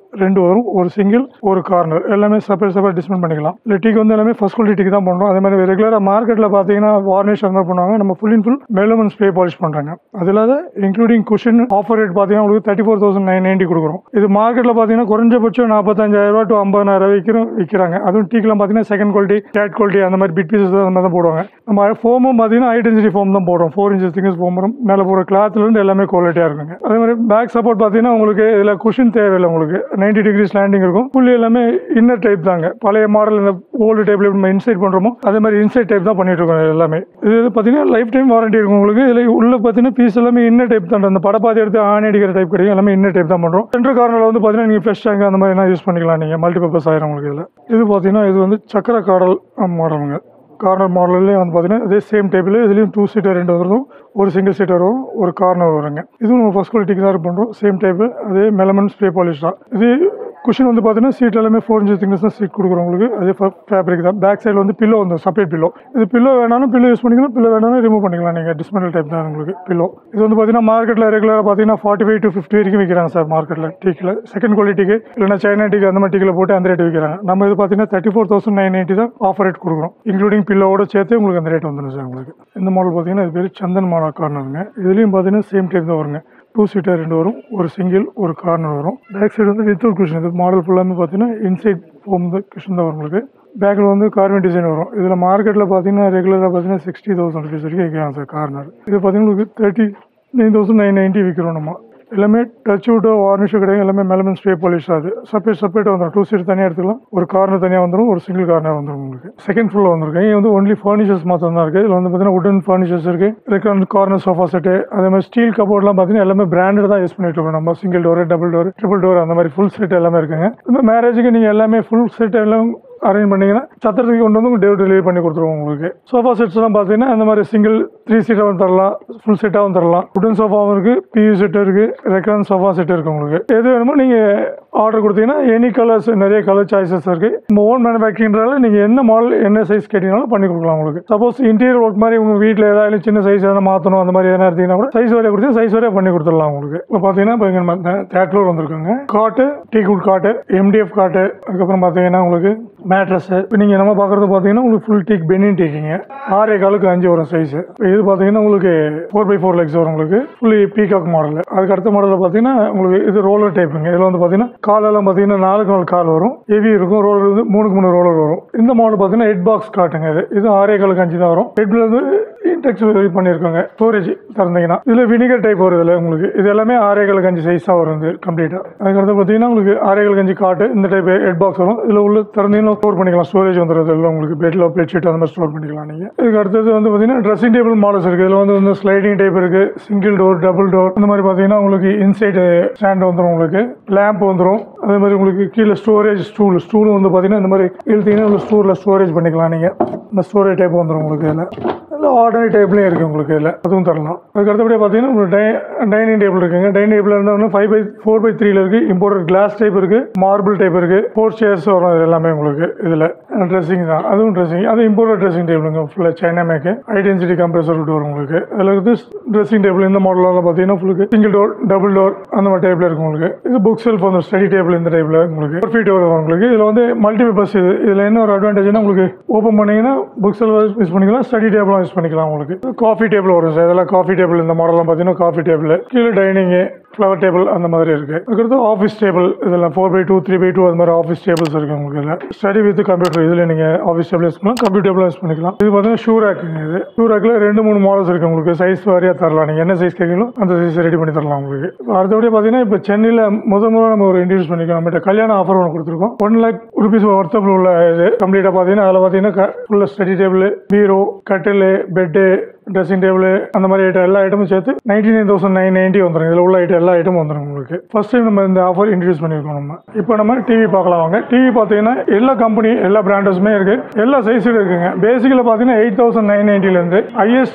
ரெண்டு வரும் ஒரு சிங்கிள் ஒரு கார்னர் எல்லாமே செப்பரேட் செப்பரேட் டிஸ்மெண்ட் பண்ணிக்கலாம் இல்லை டீக்கு வந்து எல்லாமே ஃபர்ஸ்ட் குவாலிட்டி டீக்கு தான் பண்ணுறோம் அதே மாதிரி ரெகுலராக மார்க்கெட்டில் பார்த்தீங்கன்னா வார்னிஷ் அந்த மாதிரி பண்ணுவாங்க நம்ம full in full melamine spray polish பண்ணுறாங்க அது இல்லாத இன்க்ளூடிங் குஷன் ஆஃபர் ரேட் பார்த்தீங்கன்னா உங்களுக்கு thirty four thousand nine ninety கொடுக்குறோம் இது மார்க்கெட்டில் பார்த்தீங்கன்னா குறைஞ்சபட்சம் நாற்பத்தஞ்சாயிரம் ரூபா டு ஐம்பதாயிரம் விற்கிறோம் விற்கிறாங்க அதுவும் டீக்கெலாம் பார்த்தீங்கன்னா செகண்ட் குவாலிட்டி கேட் குவாலிட்டி அந்த மாதிரி பிட் பீசஸ் அந்த மாதிரி தான் போடுவாங்க நம்ம ஃபோமும் பார்த்தீங்கன்னா ஹை டென்சிட்டி ஃபோம் தான் போடுறோம் ஃபோர் இன்ச்சஸ் திங்ஸ் ஃபோம் வரும் மேலே போகிற கிளாத்லேருந்து எல்லாமே குவாலிட்டியாக இருக்குங்க அதே மாதிரி பேக் சப்போர்ட் பார்த்தீங்கன்னா உங்களுக்கு இதில் குஷன் தேவையில்லை உங்களுக்கு நைன்டி டிகிரி ஸ்லாண்டிங் இருக்கும் ஃபுல்லி எல்லாமே இன்னர் டைப் தாங்க பழைய மாடல் இந்த ஓல்டு டைப்ல நம்ம இன்சைட் பண்ணுறோமோ அதே மாதிரி இன்சைட் டைப் தான் பண்ணிட்டு இருக்கோம் இது எல்லாமே இது இது பார்த்தீங்கன்னா லைஃப் டைம் வாரண்டி இருக்கும் உங்களுக்கு இதில் உள்ள பார்த்தீங்கன்னா பீஸ் எல்லாமே இன்னர் டைப் தான் அந்த படப்பாதி எடுத்து ஆணி அடிக்கிற டைப் கிடைக்கும் எல்லாமே இன்னர் டைப் தான் பண்ணுறோம் சென்டர் கார்னரில் வந்து பார்த்தீங்கன்னா நீங்கள் ஃப்ரெஷ் டேங்க் அந்த மாதிரி என்ன யூஸ் பண்ணிக்கலாம் நீங்கள் மல்டிபர்பஸ் ஆயிரும் உங்களுக்கு இதில் இது பார்த்தீங்கன்னா இது வந்து சக்கர காடல் மாடலுங்க கார்னர் மாடல்லே வந்து பார்த்தீங்கன்னா அதே சேம் டைப்பில் இதுலேயும் டூ சீட்டர் ரெண்டு வரும் ஒரு சிங்கிள் சீட்டர் வரும் ஒரு கார்னர் வருங்க இதுவும் நம்ம ஃபஸ்ட் குவாலிட்டிக்கு தான் பண்ணுறோம் சேம் டைப்பு அதே மெலமன் ஸ்ப்ரே பாலிஷ் தான் இது குஷன் வந்து பார்த்தீங்கன்னா சீட் எல்லாமே ஃபோர் இன்ச் திங்னஸ் தான் சீட் கொடுக்குறோம் உங்களுக்கு அதே ஃபேப்ரிக் தான் பேக் சைடில் வந்து பில்லோ வந்து செப்பரேட் பில்லோ இது பில்லோ வேணாலும் பில்லோ யூஸ் பண்ணிக்கலாம் பில்லோ வேணாலும் ரிமூவ் பண்ணிக்கலாம் நீங்கள் டிஸ்மெண்டல் டைப் தான் உங்களுக்கு பில்லோ இது வந்து பார்த்தீங்கன்னா மார்க்கெட்டில் ரெகுலராக பார்த்தீங்கன்னா ஃபார்ட்டி ஃபைவ் டு ஃபிஃப்டி வரைக்கும் விற்கிறாங்க சார் மார்க்கெட்டில் டீக்கில் செகண்ட் குவாலிட்டிக்கு இல்லைனா சைனா டீக்கு அந்த மாதிரி டீக்கில் போட்டு அந்த ரேட் விற்கிறாங்க நம்ம இது பார்த்தீங்கன்னா thirty four thousand nine ninety தான் ஆஃபர் ரேட் கொடுக்குறோம் இன்க்ளூடிங் பில்லோட சேர்த்து உங்களுக்கு அந்த ரேட் வந்துடும் சார் உங்களுக்கு இந்த மாடல் பார்த்தீங்கன்னா இது பேர் சந்தன் மாடல் கார்னருங்க இதுலேயும் பார்த்தீங்கன்னா சேம் டைப் தான் வருங்க டூ சீட்டர் ரெண்டு வரும் ஒரு சிங்கிள் ஒரு கார்னர் வரும் பேக் சைடு வந்து வித்தவுட் குஷன் இது மாடல் ஃபுல்லாமே பார்த்தீங்கன்னா இன்சைட் ஃபோம் தான் குஷன் தான் வரும் உங்களுக்கு பேக்கில் வந்து கார்வன் டிசைன் வரும் இதில் மார்க்கெட்டில் பார்த்தீங்கன்னா ரெகுலராக பார்த்தீங்கன்னா சிக்ஸ்டி தௌசண்ட் ருபீஸ் வரைக்கும் விற்கிறாங்க சார் கார்னர் இது பார்த்தீங்கன்னா உங்களுக்கு thirty nine thousand nine ninety விற்கிறோம் நம்ம எல்லாமே டச் விட்டோ வார்னிஷோ கிடையாது எல்லாமே மெலமன் ஸ்ப்ரே பாலிஷ் அது செப்பரேட் செப்பரேட் வந்துடும் டூ சீட் தனியாக எடுத்துக்கலாம் ஒரு கார்னர் தனியாக வந்துடும் ஒரு சிங்கிள் கார்னர் வந்துடும் உங்களுக்கு செகண்ட் ஃப்ளோர் வந்திருக்கு இங்கே வந்து ஒன்லி ஃபர்னிச்சர்ஸ் மாத்திரம் தான் இருக்குது இதில் வந்து பார்த்தீங்கன்னா உடன் ஃபர்னிச்சர்ஸ் இருக்குது ரெக்கார்ட் கார்னர் சோஃபா செட்டு அதே மாதிரி ஸ்டீல் கபோர்ட்லாம் பார்த்தீங்கன்னா எல்லாமே பிராண்டட் தான் யூஸ் பண்ணிட்டு இருக்கோம் நம்ம single door double door triple door அந்த மாதிரி ஃபுல் செட் எல்லாமே இருக்குங்க இந்த மேரேஜுக்கு நீங்கள் எல்லாமே ஃபுல் செட் எல்லாம் அரேஞ்ச் பண்ணீங்கன்னா சத்திரத்துக்கு கொண்டு வந்து டோர் டெலிவரி பண்ணி கொடுத்துருவோம் உங்களுக்கு சோஃபா செட்ஸ்லாம் பார்த்தீங்கன்னா அந்த மாதிரி சிங்கிள் த்ரீ சீட்டாகவும் தரலாம் ஃபுல் செட்டாகவும் தரலாம் உடன் சோஃபாவும் இருக்குது பியூ செட் இருக்குது ரெக்ரான் சோஃபா செட் இருக்குது உங்களுக்கு எது வேணுமோ நீங்கள் ஆர்டர் கொடுத்தீங்கன்னா எனி கலர்ஸ் நிறைய கலர் சாய்ஸஸ் இருக்குது நம்ம ஓன் மேனுஃபேக்சரிங்கிறதால நீங்கள் என்ன மாடல் என்ன சைஸ் கேட்டீங்கனாலும் பண்ணி கொடுக்கலாம் உங்களுக்கு சப்போஸ் இன்டீரியர் ஒர்க் மாதிரி உங்கள் வீட்டில் ஏதாவது சின்ன சைஸ் எதாவது மாற்றணும் அந்த மாதிரி எதனா எடுத்தீங்கன்னா கூட சைஸ் வரைய கொடுத்து சைஸ் வரைய பண்ணி கொடுத்துடலாம் உங்களுக்கு இப்போ பார்த்தீங்கன்னா இப்போ இங்கே நம்ம தேர்ட் ஃப்ளோர் வந்திருக்காங்க காட்டு டீ குட் காட்டு எம்டிஎஃப் காட்டு அதுக்கப்புறம் பார்த்தீங்கன்னா உங்களுக்கு மேட்ரஸ் இப்போ நீங்கள் நம்ம பார்க்குறது பார்த்தீங்கன்னா உங்களுக்கு ஃபுல் டீக் பெனின் டீக்கிங்க ஆறே காலுக்கு அஞ்சு வரும் சைஸ் இது பார்த்தீங்கன்னா உங்களுக்கு ஃபோர் பை ஃபோர் லெக்ஸ் வரும் உங்களுக்கு ஃபுல்லி பீகாக் மாடல் அதுக்கு அடுத்த மாடலில் பார்த்தீங்கன்னா உங்களுக்கு இது ரோலர் டைப்புங்க இதில் வந்து பார்த்தீங்கன்னா காலெல்லாம் பார்த்தீங்கன்னா நாலுக்கு நாலு கால் வரும் ஹெவி இருக்கும் ரோலர் வந்து மூணுக்கு மூணு ரோலர் வரும் இந்த மாடல் பார்த்தீங்கன்னா ஹெட் பாக்ஸ் காட்டுங்க இது இது ஆறே காலுக்கு அஞ்சு தான் வரும் ஹெட்ல வந்து இன்டெக்ஸ் பண்ணியிருக்காங்க ஸ்டோரேஜ் திறந்தீங்கன்னா இதில் வினிகர் டைப் வரும் இதில் உங்களுக்கு இது எல்லாமே ஆறே காலுக்கு அஞ்சு சைஸ் தான் வரும் இது கம்ப்ளீட்டாக அதுக்கடுத்து பார்த்தீங்கன்னா உங்களுக்கு ஆறே காலுக்கு அஞ்சு காட்டு இந்த டைப் ஹெட் பாக்ஸ் வரும் இதில் உள்ள திறந்தீங்கன்னா ஸ்டோர் பண்ணிக்கலாம் ஸ்டோரேஜ் வந்துடும் இதில் உங்களுக்கு பெட்ல பெட்ஷீட் அந்த மாதிரி ஸ்டோர் பண்ணிக்கலாம் நீங்கள் இதுக்கு அடுத்தது வந்து பார்த்தீங்கன்னா ட்ரெஸ்ஸிங் டேபிள் மாடல்ஸ் இருக்குது இதில் வந்து வந்து ஸ்லைடிங் டைப் இருக்குது சிங்கிள் டோர் டபுள் டோர் இந்த மாதிரி பார்த்தீங்கன்னா உங்களுக்கு இன்சைடு ஸ்டாண்ட் வந்துடும் உங்களுக்கு லேம்ப் வந்துடும் அதே மாதிரி உங்களுக்கு கீழே ஸ்டோரேஜ் ஸ்டூல் ஸ்டூலும் வந்து பார்த்தீங்கன்னா இந்த மாதிரி இழுத்தீங்கன்னா உள்ள ஸ்டூலில் ஸ்டோரேஜ் பண்ணிக்கலாம் நீங்கள் இந்த ஸ்டோரேஜ் டைப் வந்துடும் உங்களுக்கு இதில் இல்லை ஆர்டினரி டைப்லேயும் இருக்குது உங்களுக்கு இதில் அதுவும் தரலாம் அதுக்கு அடுத்தபடியாக பார்த்தீங்கன்னா உங்களுக்கு டை டைனிங் டேபிள் இருக்குங்க டைனிங் டேபிள் இருந்தால் ஃபைவ் பை ஃபோர் பை த்ரீல இருக்குது இம்போர்ட்டட் கிளாஸ் டைப் இருக்குது மார்பிள் டைப் இருக்குது ஃபோர் சேர்ஸ் வரும் இது எல்லாமே உங்களுக்கு இதில் ட்ரெஸ்ஸிங் தான் அதுவும் ட்ரெஸ்ஸிங் அது இம்போர்ட்டட் ட்ரெஸ்ஸிங் டேபிளுங்க ஃபுல்லாக சைனா மேக்கு ஐடென்சிட்டி கம்ப்ரஸர் விட்டு வரும் உங்களுக்கு அதில் இருக்குது ட்ரெஸ்ஸிங் டேபிள் இந்த மாடலில் பார்த்தீங்கன்னா ஃபுல்லுக்கு சிங்கிள் டோர் டபுள் டோர் அந்த மாதிரி டைப்பில் இருக்கும் உங்களுக்கு இது புக் செல்ஃப் வந்து ஸ்டடி டேபிள் இந்த டைப்பில் உங்களுக்கு ஒரு ஃபீட் வரும் உங்களுக்கு இதில் வந்து மல்டிபர்பஸ் இது இதில் என்ன ஒரு அட்வான்டேஜ்னா உங்களுக்கு ஓப்பன் பண்ணீங்கன்னா புக் செல்ஃப் யூஸ் பண்ணிக்கலாம் ஸ்டடி டேபிளும் யூஸ் பண்ணிக்கலாம் உங்களுக்கு காஃபி டேபிள் வரும் சார் இதெல்லாம் காஃபி டேபிள் இந்த மாடல்லாம் பார்த்தீங்கன்னா காஃபி டேபிள் கீழே டைனிங்கு ஃப்ளவர் டேபிள் அந்த மாதிரி இருக்கு அதுக்கடுத்து ஆஃபீஸ் டேபிள் இதெல்லாம் four by two three by two அது மாதிரி ஆஃபீஸ் டேபிள்ஸ் இருக்கு உங்களுக்கு இதில் ஸ்டடி வித் கம்ப்யூட்டர் இதில் நீங்கள் ஆஃபீஸ் டேபிள் யூஸ் பண்ணலாம் கம்ப்யூட்டர் டேபிள் யூஸ் பண்ணிக்கலாம் இது பார்த்தீங்கன்னா ஷூ ரேக்குங்க இது ஷூ ரேக்கில் ரெண்டு மூணு மாடல்ஸ் இருக்கு உங்களுக்கு சைஸ் வாரியாக தரலாம் நீங்கள் என்ன சைஸ் கேட்கீங்களோ அந்த சைஸ் ரெடி பண்ணி தரலாம் உங்களுக்கு இப்போ அடுத்தபடி பார்த்தீங்கன்னா இப்போ சென்னையில் முத முதல்ல நம்ம ஒரு இன்ட்ரடியூஸ் பண்ணிக்கலாம் நம்மகிட்ட கல்யாண ஆஃபர் ஒன்று கொடுத்துருக்கோம் ஒன் லேக் ருபீஸ் ஒர்த்தபிள் உள்ள இது கம்ப்ளீட்டாக பார்த்தீங்கன்னா அதில் பார்த்தீங்கன்னா ஃபுல்லாக ஸ்டடி டேபிள் பீரோ கட்டில் பெட்டு ட்ரெஸ்ஸிங் டேபிள் அந்த மாதிரி ஐட்டம் எல்லா ஐட்டமும் சேர்த்து ninety nine thousand nine ninety வந்துடும் இதில் உள்ள ஐட்டம் எல்லா ஐட்டமும் வந்துடும் உங்களுக்கு ஃபர்ஸ்ட் டைம் நம்ம இந்த ஆஃபர் இன்ட்ரடியூஸ் பண்ணியிருக்கோம் நம்ம இப்போ நம்ம டிவி பார்க்கலாம் வாங்க டிவி பார்த்தீங்கன்னா எல்லா கம்பெனி எல்லா பிராண்டஸுமே இருக்கு எல்லா சைஸும் இருக்குங்க பேசிக்கில் பார்த்தீங்கன்னா எயிட் தௌசண்ட் நைன் நைன்ட்டிலேருந்து ஹையஸ்ட்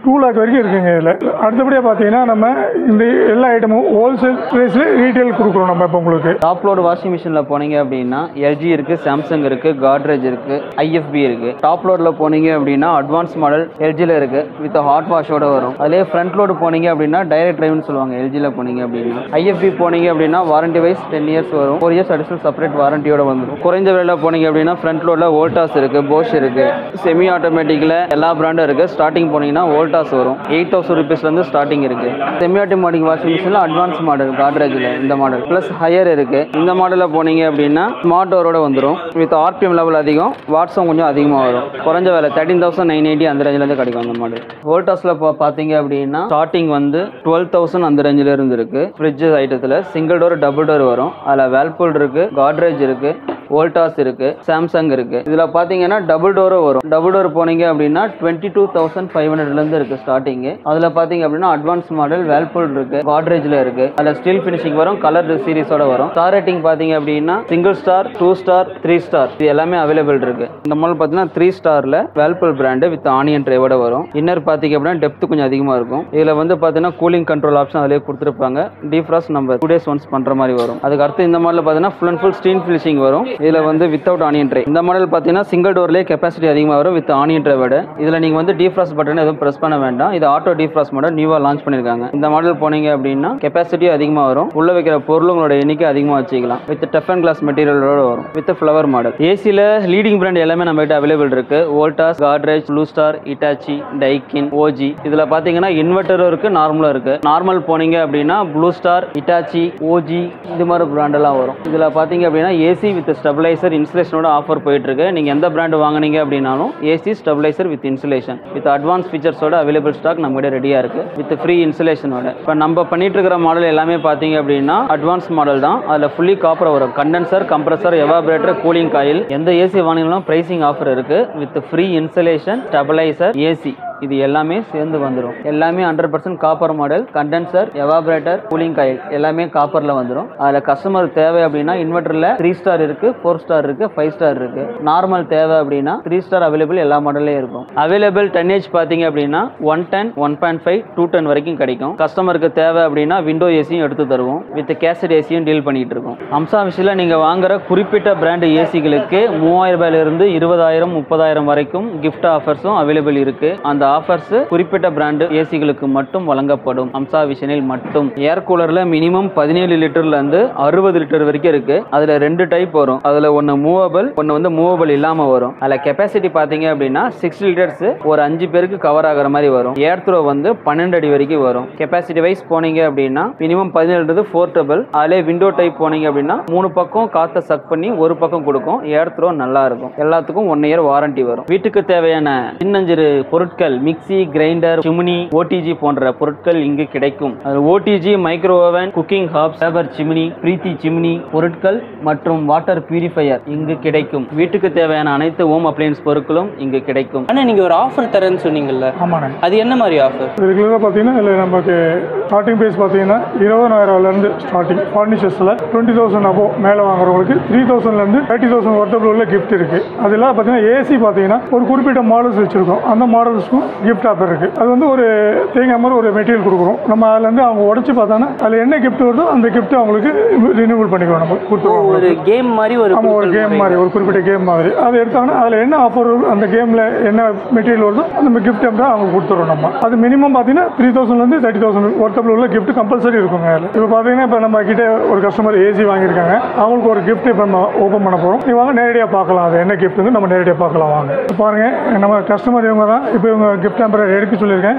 டூ லேக் வரைக்கும் இருக்குங்க இதில் அடுத்தபடியாக பார்த்தீங்கன்னா நம்ம இந்த எல்லா ஐட்டமும் ஹோல்சேல் ப்ரைஸில் ரீட்டைல் கொடுக்குறோம் நம்ம இப்போ உங்களுக்கு டாப் லோடு வாஷிங் மிஷினில் போனீங்க அப்படின்னா எல்ஜி இருக்குது சாம்சங் இருக்குது காட்ரேஜ் இருக்குது ஐஎஃப்பி இருக்குது டாப் லோடில் போனீங்க அப்படின்னா அட்வான்ஸ் மாடல் எல்ஜியில் இருக்குது வித் ஹாட் வாஷோட வரும் அதுலேயே ஃப்ரண்ட் லோடு போனீங்க அப்படின்னா டைரக்ட் டிரைவ்னு சொல்லுவாங்க எல்ஜியில் போனீங்க அப்படின்னா ஐஎஃப்பி போனீங்க அப்படின்னா வாரண்டி வைஸ் டென் இயர்ஸ் வரும் ஃபோர் இயர்ஸ் அடிஷனல் செப்பரேட் வாரண்டியோட வந்துடும் குறைஞ்ச விலையில் போனீங்க அப்படின்னா ஃப்ரண்ட் லோடில் வோல்டாஸ் இருக்குது போஷ் இருக்குது செமி ஆட்டோமேட்டிக்கில் எல்லா பிராண்டும் இருக்குது ஸ்டார்டிங் போனீங்கன்னா வோல்டாஸ் வரும் எயிட் தௌசண்ட் ருபீஸ்லேருந்து ஸ்டார்டிங் இருக்குது செமி ஆட்டோமேட்டிக் வாஷிங் மிஷினில் அட்வான்ஸ் மாடல் காட்ரேஜில் இந்த மாடல் ப்ளஸ் ஹையர் இருக்குது இந்த மாடலில் போனீங்க அப்படின்னா ஸ்மார்ட் டோரோட வந்துடும் வித் ஆர்பிஎம் லெவல் அதிகம் வாட்ஸும் கொஞ்சம் அதிகமாக வரும் குறைஞ்ச விலை தேர்ட்டின் தௌசண்ட் நைன் எயிட்டி அந்த ரேஞ்சிலேருந்து கிடைக்கும் அந்த மாடல் வோல்டாஸில் இப்போ பார்த்தீங்க அப்படின்னா ஸ்டார்டிங் வந்து டுவெல் தௌசண்ட் அந்த ரேஞ்சில் இருந்து இருக்குது ஃப்ரிட்ஜ் ஐட்டத்தில் சிங்கிள் டோர் டபுள் டோர் வரும் அதில் வேல்பூல் இருக்குது காட்ரேஜ் இருக்குது வோல்டாஸ் இருக்கு சாம்சங் இருக்கு இதுல பாத்தீங்கன்னா டபுள் டோரும் வரும் டபுள் டோர் போனீங்க அப்படின்னா டுவெண்ட்டி டூ தௌசண்ட் ஃபைவ் ஹண்ட்ரட்ல இருந்து இருக்கு ஸ்டார்டிங் அதுல பாத்தீங்க அப்படின்னா அட்வான்ஸ் மாடல் வேல்பூல் இருக்கு காட்ரேஜ்ல இருக்கு அதுல ஸ்டீல் ஃபினிஷிங் வரும் கலர் சீரிஸோட வரும் ஸ்டார் ரேட்டிங் பாத்தீங்க அப்படின்னா single star two star three star இது எல்லாமே அவைலபிள் இருக்கு இந்த மாடல் பாத்தீங்கன்னா த்ரீ ஸ்டார்ல வேல்பூல் பிராண்டு வித் ஆனியன் ட்ரைவோட வரும் இன்னர் பாத்தீங்க அப்படின்னா டெப்த் கொஞ்சம் அதிகமா இருக்கும் இதுல வந்து பாத்தீங்கன்னா கூலிங் கண்ட்ரோல் ஆப்ஷன் அதிலே கொடுத்துருப்பாங்க டீஃப்ராஸ்ட் நம்ம டூ டேஸ் ஒன்ஸ் பண்ற மாதிரி வரும் அதுக்கு அடுத்து இந்த மாடல் பாத்தீங்கன்னா full and full steel finishing வரும் இதுல வந்து வித்தவுட் ஆனியன் ட்ரை இந்த மாடல் பார்த்தீங்கன்னா சிங்கிள் டோர்லேயே கெப்பாசிட்டி அதிகமாக வரும் வித் ஆனியன் ட்ரை விட இதில் நீங்கள் வந்து டீஃப்ராஸ்ட் பட்டன் எதுவும் ப்ரெஸ் பண்ண வேண்டாம் இது ஆட்டோ டீஃப்ராஸ்ட் மாடல் நியூவாக லான்ச் பண்ணியிருக்காங்க இந்த மாடல் போனீங்க அப்படின்னா கெப்பாசிட்டி அதிகமாக வரும் உள்ள வைக்கிற பொருளுங்களோட எண்ணிக்கை அதிகமாக வச்சுக்கலாம் வித் டஃப் அண்ட் கிளாஸ் மெட்டீரியலோட வரும் வித் ஃப்ளவர் மாடல் ஏசியில் லீடிங் பிராண்ட் எல்லாமே நம்ம கிட்ட அவைலபிள் இருக்கு Voltas Godrej blue star Hitachi Daikin OG இதில் பார்த்தீங்கன்னா இன்வெர்டரும் இருக்கு நார்மலும் இருக்கு நார்மல் போனீங்க அப்படின்னா ப்ளூ ஸ்டார் இட்டாச்சி ஓஜி இது மாதிரி பிராண்டெல்லாம் வரும் இதில் பார்த்தீங்க அப்படின்னா ஏசி வித் ஸ்டெபிளைசர் இன்சுலேஷனோட ஆஃபர் போயிட்டு இருக்கு நீங்க எந்த பிராண்ட் வாங்குனீங்க அப்படின்னாலும் AC stabiliser with insulation with advance ஃபீச்சர்ஸோட அவைலபிள் ஸ்டாக் நம்ம கிட்ட ரெடியா இருக்கு வித் ஃப்ரீ இன்சுலேஷனோட இப்போ நம்ம பண்ணிட்டு இருக்கிற மாடல் எல்லாமே பார்த்தீங்க அப்படின்னா அட்வான்ஸ் மாடல் தான் அதில் ஃபுல்லி காப்பர் வரும் condenser compressor evaporator cooling coil எந்த ஏசி வாங்கினாலும் பிரைசிங் ஆஃபர் இருக்கு with free insulation stabiliser AC இது எல்லாமே சேர்ந்து வந்துடும் எல்லாமே hundred percent copper model condenser evaporator cooling coil எல்லாமே காப்பரில் வந்துடும் அதில் கஸ்டமர் தேவை அப்படின்னா இன்வெர்டரில் த்ரீ ஸ்டார் இருக்கு ஃபோர் ஸ்டார் இருக்கு ஃபைவ் ஸ்டார் இருக்கு நார்மல் தேவை அப்படின்னா த்ரீ ஸ்டார் அவைலபிள் எல்லா மாடல்லையும் இருக்கும் அவைலபிள் டென்னேஜ் பார்த்தீங்க அப்படின்னா one ton one point five two ton வரைக்கும் கிடைக்கும் கஸ்டமருக்கு தேவை அப்படின்னா விண்டோ ஏசியும் எடுத்து தருவோம் வித் கேசட் ஏசியும் டீல் பண்ணிட்டு இருக்கோம் அம்சா விஷயில் நீங்கள் வாங்குற குறிப்பிட்ட பிராண்ட் ஏசிகளுக்கு மூவாயிரம் ரூபாயிலிருந்து இருபதாயிரம் முப்பதாயிரம் வரைக்கும் கிஃப்ட் ஆஃபர்ஸும் அவைலபிள் இருக்கு அந்த ஆஃபர்ஸ் குறிப்பிட்ட பிராண்ட் ஏசிகளுக்கு மட்டும் வழங்கப்படும் அம்சா விஷனில் மட்டும் ஏர் கூலர்ல மினிமம் பதினேழு லிட்டர்ல இருந்து அறுபது லிட்டர் வரைக்கும் இருக்கு அதுல ரெண்டு டைப் வரும் அதுல ஒன்னு மூவபிள் ஒன்னு வந்து மூவபிள் இல்லாம வரும் அதுல கெப்பாசிட்டி பாத்தீங்க அப்படின்னா சிக்ஸ் லிட்டர்ஸ் ஒரு அஞ்சு பேருக்கு கவர் ஆகுற மாதிரி வரும் ஏர் த்ரோ வந்து பன்னெண்டு அடி வரைக்கும் வரும் கெப்பாசிட்டி வைஸ் போனீங்க அப்படின்னா மினிமம் பதினேழு போர்ட்டபிள் அதிலே விண்டோ டைப் போனீங்க அப்படின்னா மூணு பக்கம் காத்த சக் பண்ணி ஒரு பக்கம் கொடுக்கும் ஏர் த்ரோ நல்லா இருக்கும் எல்லாத்துக்கும் ஒன் இயர் வாரண்டி வரும் வீட்டுக்கு தேவையான சின்னஞ்சிறு பொருட்கள் மிக்ஸி கிரைண்டர் சிமினி ஓடிஜி போன்ற பொருட்கள் இங்கு கிடைக்கும் OTG micro oven cooking hob சேவர் சிமினி பிரீத்தி சிமினி பொருட்கள் மற்றும் வாட்டர் பியூரிஃபையர் இங்கு கிடைக்கும் வீட்டுக்கு தேவையான அனைத்து ஹோம் அப்ளையன்ஸ் பொருட்களும் இங்கு கிடைக்கும் ஆனால் நீங்கள் ஒரு ஆஃபர் தரேன்னு சொன்னீங்கல்ல ஆமாண்ணே அது என்ன மாதிரி ஆஃபர் ரெகுலராக பார்த்தீங்கன்னா இதில் நமக்கு ஸ்டார்டிங் ப்ரைஸ் பார்த்தீங்கன்னா இருபதாயிரம்லேருந்து ஸ்டார்டிங் ஃபர்னிச்சர்ஸில் டுவெண்ட்டி தௌசண்ட் அப்போ மேலே வாங்குறவங்களுக்கு த்ரீ தௌசண்ட்லேருந்து தேர்ட்டி தௌசண்ட் ஒர்த்தபிள் உள்ள கிஃப்ட் இருக்குது அது இல்லாத பார்த்தீங்கன்னா ஏசி பார்த்தீங்கன்னா ஒரு குறிப்பிட்ட மாடல்ஸ் வச்சுருக்கோம் அந்த மாடல்ஸ்க்கும் கிஃப்ட் ஆஃபர் இருக்குது அது வந்து ஒரு தேங்காய் மாதிரி ஒரு மெட்டீரியல் கொடுக்குறோம் நம்ம அதுலேருந்து அவங்க உடச்சி பார்த்தாங்கன்னா அதில் என்ன கிஃப்ட் வருதோ அந்த கிஃப்ட் அவங்களுக்கு ரினியூவல் பண்ணிக்கிறோம் நம்ம கொடுத்துருவோம் ஒரு கேம் மாதிரி ஒரு ஆமாம் ஒரு குழுக்கள் கேம் முறை. மாதிரி ஒரு குறிப்பிட்ட கேம் மாதிரி அதை எடுத்தாங்கன்னா அதில் என்ன ஆஃபர் அந்த கேமில் என்ன மெட்டீரியல் வருதோ அந்த கிஃப்ட் தான் அவங்க கொடுத்துறோம் நம்ம அது மினிமம் பார்த்தீங்கன்னா த்ரீ தௌசண்ட்லேருந்து தேர்ட்டி தௌசண்ட் ஒருத்தப்பில் உள்ள கிஃப்ட் கம்பல்சரி இருக்குங்க அதில் இப்போ பார்த்தீங்கன்னா இப்போ நம்ம கிட்ட ஒரு கஸ்டமர் ஏசி வாங்கியிருக்காங்க அவங்களுக்கு ஒரு கிஃப்ட் இப்போ நம்ம ஓப்பன் பண்ண போகிறோம் நீங்கள் வாங்க நேரடியாக பார்க்கலாம் அது என்ன கிஃப்ட்டுன்னு நம்ம நேரடியாக பார்க்கலாம் வாங்க இப்போ பாருங்க நம்ம கஸ்டமர் இவங்க தான் இப்போ இவங்க கிஃப்ட் நம்பர் எடுக்க சொல்லியிருக்கேன்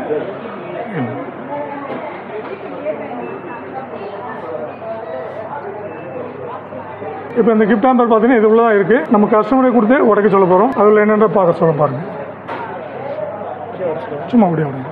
இப்போ இந்த கிஃப்ட் நம்பர் பார்த்தீங்கன்னா இது உள்ள தான் இருக்குது நம்ம கஸ்டமரை கொடுத்து உடைக்க சொல்ல போகிறோம் அதில் என்னென்ன பார்க்க சொல்ல பாருங்க சும்மா அப்படியே விடுங்க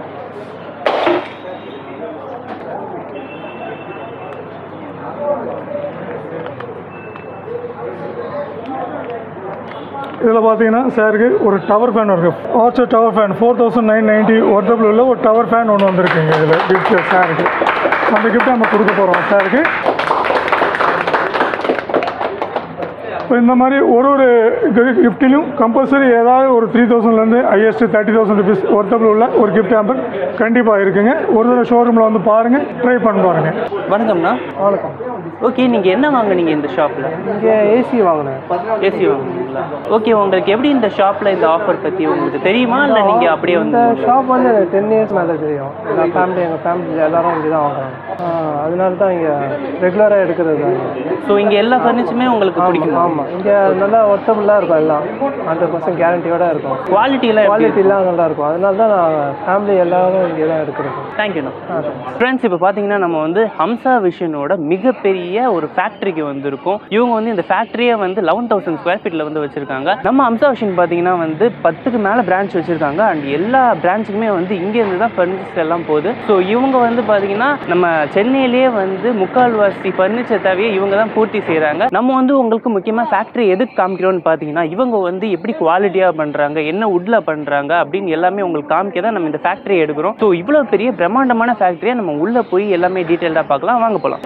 இதில் பார்த்தீங்கன்னா சாருக்கு ஒரு டவர் ஃபேன் இருக்குது Archer tower fan four thousand nine ninety worthable உள்ள ஒரு டவர் ஃபேன் ஒன்று வந்திருக்குங்க இதில் கிஃப்ட் சாருக்கு அந்த கிஃப்ட் நம்ம கொடுக்க போகிறோம் சாருக்கு ஸோ இந்த மாதிரி ஒரு ஒரு கிஃப்டிலும் கம்பல்சரி ஏதாவது ஒரு த்ரீ தௌசண்ட்லேருந்து highest thirty thousand rupees worthable உள்ள ஒரு கிஃப்ட் ஹேம்பர் கண்டிப்பாக இருக்குங்க ஒரு தடவை ஷோரூமில் வந்து பாருங்கள் ட்ரை பண்ணி பாருங்கள் வணக்கம்ண்ணா வணக்கம் ஓகே நீங்கள் என்ன வாங்குனீங்க இந்த ஷாப்பில் இங்கே ஏசி வாங்கினேன் ஏசி வாங்குனீங்களா ஓகே உங்களுக்கு எப்படி இந்த ஷாப்பில் இந்த ஆஃபர் பற்றி உங்களுக்கு தெரியுமா இல்லை நீங்கள் அப்படியே இந்த வந்து ஷாப் வந்து எனக்கு டென் இயர்ஸ் மேலே தெரியும் எங்கள் ஃபேமிலி எங்கள் ஃபேமிலி எல்லாரும் இங்கே தான் வாங்குறாங்க ஆ, அதனால தான் இங்கே ரெகுலராக எடுக்கிறது தான் ஸோ இங்கே எல்லா ஃபர்னிச்சருமே உங்களுக்கு ஆமாம் பிடிக்கும் ஆமாம் இங்கே நல்லா ஒர்த்தபுளாக இருக்கும் எல்லாம் ஹண்ட்ரட் பர்சன்ட் கேரண்டியோட இருக்கும் குவாலிட்டிலாம் எப்படி குவாலிட்டிலாம் நல்லா இருக்கும் அதனால தான் நான் ஃபேமிலி எல்லாரும் இங்கே தான் எடுக்கிறது தேங்க்யூண்ணா ஃப்ரெண்ட்ஸ் இப்போ பார்த்தீங்கன்னா நம்ம வந்து ஹம்சா விஷனோட மிகப்பெரிய ஒரு ஃபேக்ட்ரிக்கு வந்திருக்கோம் இவங்க வந்து இந்த ஃபேக்ட்ரியை வந்து லெவன் தௌசண்ட் ஸ்கொயர் ஃபீட்டில் வந்து வச்சிருக்காங்க நம்ம ஹம்சா விஷன் பார்த்தீங்கன்னா வந்து பத்துக்கு மேலே பிரான்ச் வச்சிருக்காங்க அண்ட் எல்லா பிரான்ச்சுக்குமே வந்து இங்கேருந்து தான் ஃபர்னிச்சர்ஸ் எல்லாம் போகுது ஸோ இவங்க வந்து பார்த்தீங்கன்னா நம்ம சென்னையிலேயே வந்து முக்கால்வாசி ஃபர்னிச்சர் தேவையை இவங்க தான் பூர்த்தி செய்கிறாங்க நம்ம வந்து உங்களுக்கு முக்கியமாக ஃபேக்ட்ரி எதுக்கு காமிக்கிறோம்னு பார்த்தீங்கன்னா இவங்க வந்து எப்படி குவாலிட்டியாக பண்ணுறாங்க என்ன உட்டில் பண்ணுறாங்க அப்படின்னு எல்லாமே உங்களுக்கு காமிக்க தான் நம்ம இந்த ஃபேக்ட்ரி எடுக்கிறோம் ஸோ இவ்வளோ பெரிய பிரம்மாண்டமான ஃபேக்ட்ரியை நம்ம உள்ளே போய் எல்லாமே டீட்டெயில்டாக பார்க்கலாம் வாங்க போகலாம்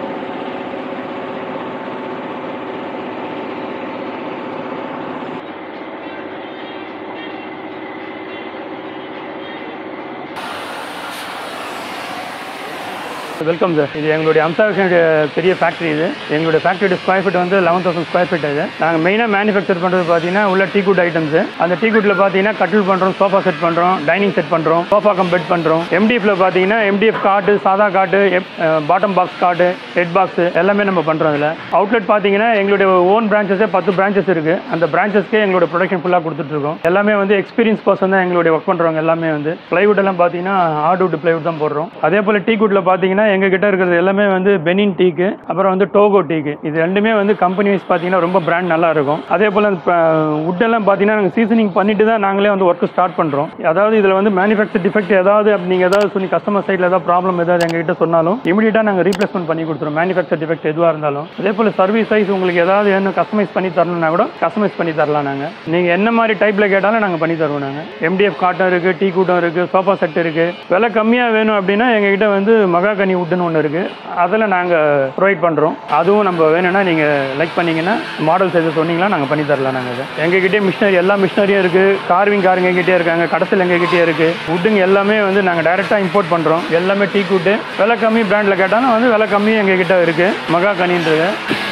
வெல்கம் சார் இது எங்களுடைய அம்சாவிஷனுடைய பெரிய ஃபேக்ட்ரி இது எங்களுடைய ஃபேக்ட்ரியோட ஸ்கொயர் ஃபீட் வந்து லெவன் தௌசண்ட் ஸ்கொயர் ஃபீட் இது நாங்கள் மெயினாக மேனுஃபேக்சர் பண்ணுறது பார்த்தீங்கன்னா உள்ள டீ குட் ஐட்டம்ஸ் அந்த டீ குட்டில் பார்த்தீங்கன்னா கட்டில் பண்ணுறோம் சோஃபா செட் பண்ணுறோம் டைனிங் செட் பண்ணுறோம் சோஃபா கம் பெட் பண்ணுறோம் எம்டிஎஃப்ல பார்த்தீங்கன்னா எம்டிஎஃப் காட்டு சாதா cot bottom box cot head box எல்லாமே நம்ம பண்ணுறோம் இதில் அவுட்லெட் பார்த்தீங்கன்னா எங்களுடைய ஓன் பிரான்ச்சஸே பத்து பிரான்ச்சஸ் இருக்குது அந்த பிரான்ச்சஸ்க்கே எங்களோட ப்ரொடக்ஷன் ஃபுல்லாக கொடுத்துட்ருக்கோம் எல்லாமே வந்து எக்ஸ்பீரியன்ஸ் பர்சன் தான் எங்களுடைய ஒர்க் பண்ணுறவங்க எல்லாமே வந்து பிளைவுட் எல்லாம் பார்த்தீங்கன்னா ஹார்ட்வுட் பிளைவுட் தான் போடுறோம் அதே போல் டீ குட்டில் பார்த்தீங்கன்னா எங்க கிட்ட இருக்கிறது எல்லாமே வந்து பெனின் டீக்கு அப்புறம் வந்து டோகோ டீக்கு இது ரெண்டுமே வந்து கம்பெனி வைஸ் பார்த்தீங்கன்னா ரொம்ப பிராண்ட் நல்லா இருக்கும் அதே போல் wood எல்லாம் பார்த்தீங்கன்னா நாங்கள் சீசனிங் பண்ணிட்டு தான் நாங்களே வந்து ஒர்க் ஸ்டார்ட் பண்ணுறோம் அதாவது இதில் வந்து மேனுஃபேக்சர் டிஃபெக்ட் ஏதாவது அப்படி நீங்கள் ஏதாவது சொல்லி கஸ்டமர் சைடில் ஏதாவது ப்ராப்ளம் ஏதாவது எங்ககிட்ட சொன்னாலும் இமீடியட்டாக நாங்கள் ரீப்ளேஸ்மெண்ட் பண்ணி கொடுத்துருவோம் மேனுஃபேக்சர் டிஃபெக்ட் எதுவாக இருந்தாலும் அதே போல் சர்வீஸ் சைஸ் உங்களுக்கு ஏதாவது என்ன கஸ்டமைஸ் பண்ணி தரணும்னா கூட கஸ்டமைஸ் பண்ணி தரலாம் நாங்கள் நீங்கள் என்ன மாதிரி டைப்பில் கேட்டாலும் நாங்கள் பண்ணி தருவோம் நாங்கள் எம்டிஎஃப் காட்டும் இருக்குது டீ கூட்டம் இருக்குது சோஃபா செட் இருக்குது விலை கம்மியாக வேணும் அப்படின்னா எங்ககிட்ட வந்து மகாகனி வுட்டுன்னு ஒன்று இருக்குது அதில் நாங்கள் ப்ரொவைட் பண்ணுறோம் அதுவும் நம்ம வேணும்னா நீங்கள் லைக் பண்ணீங்கன்னா மாடல் சைஸ் சொன்னீங்கன்னா நாங்கள் பண்ணி தரலாம் நாங்கள் இதை எங்ககிட்டயே மிஷினரி எல்லா மிஷினரியும் இருக்குது கார்விங் காருங்க எங்ககிட்டயே இருக்காங்க கடைசியில் எங்ககிட்டயே இருக்குது வுட்டுங்க எல்லாமே வந்து நாங்கள் டைரெக்டாக இம்போர்ட் பண்ணுறோம் எல்லாமே டீ கூட்டு விலை கம்மி பிராண்டில் கேட்டாலும் வந்து விலை கம்மி எங்ககிட்ட இருக்குது மகாகனின்றது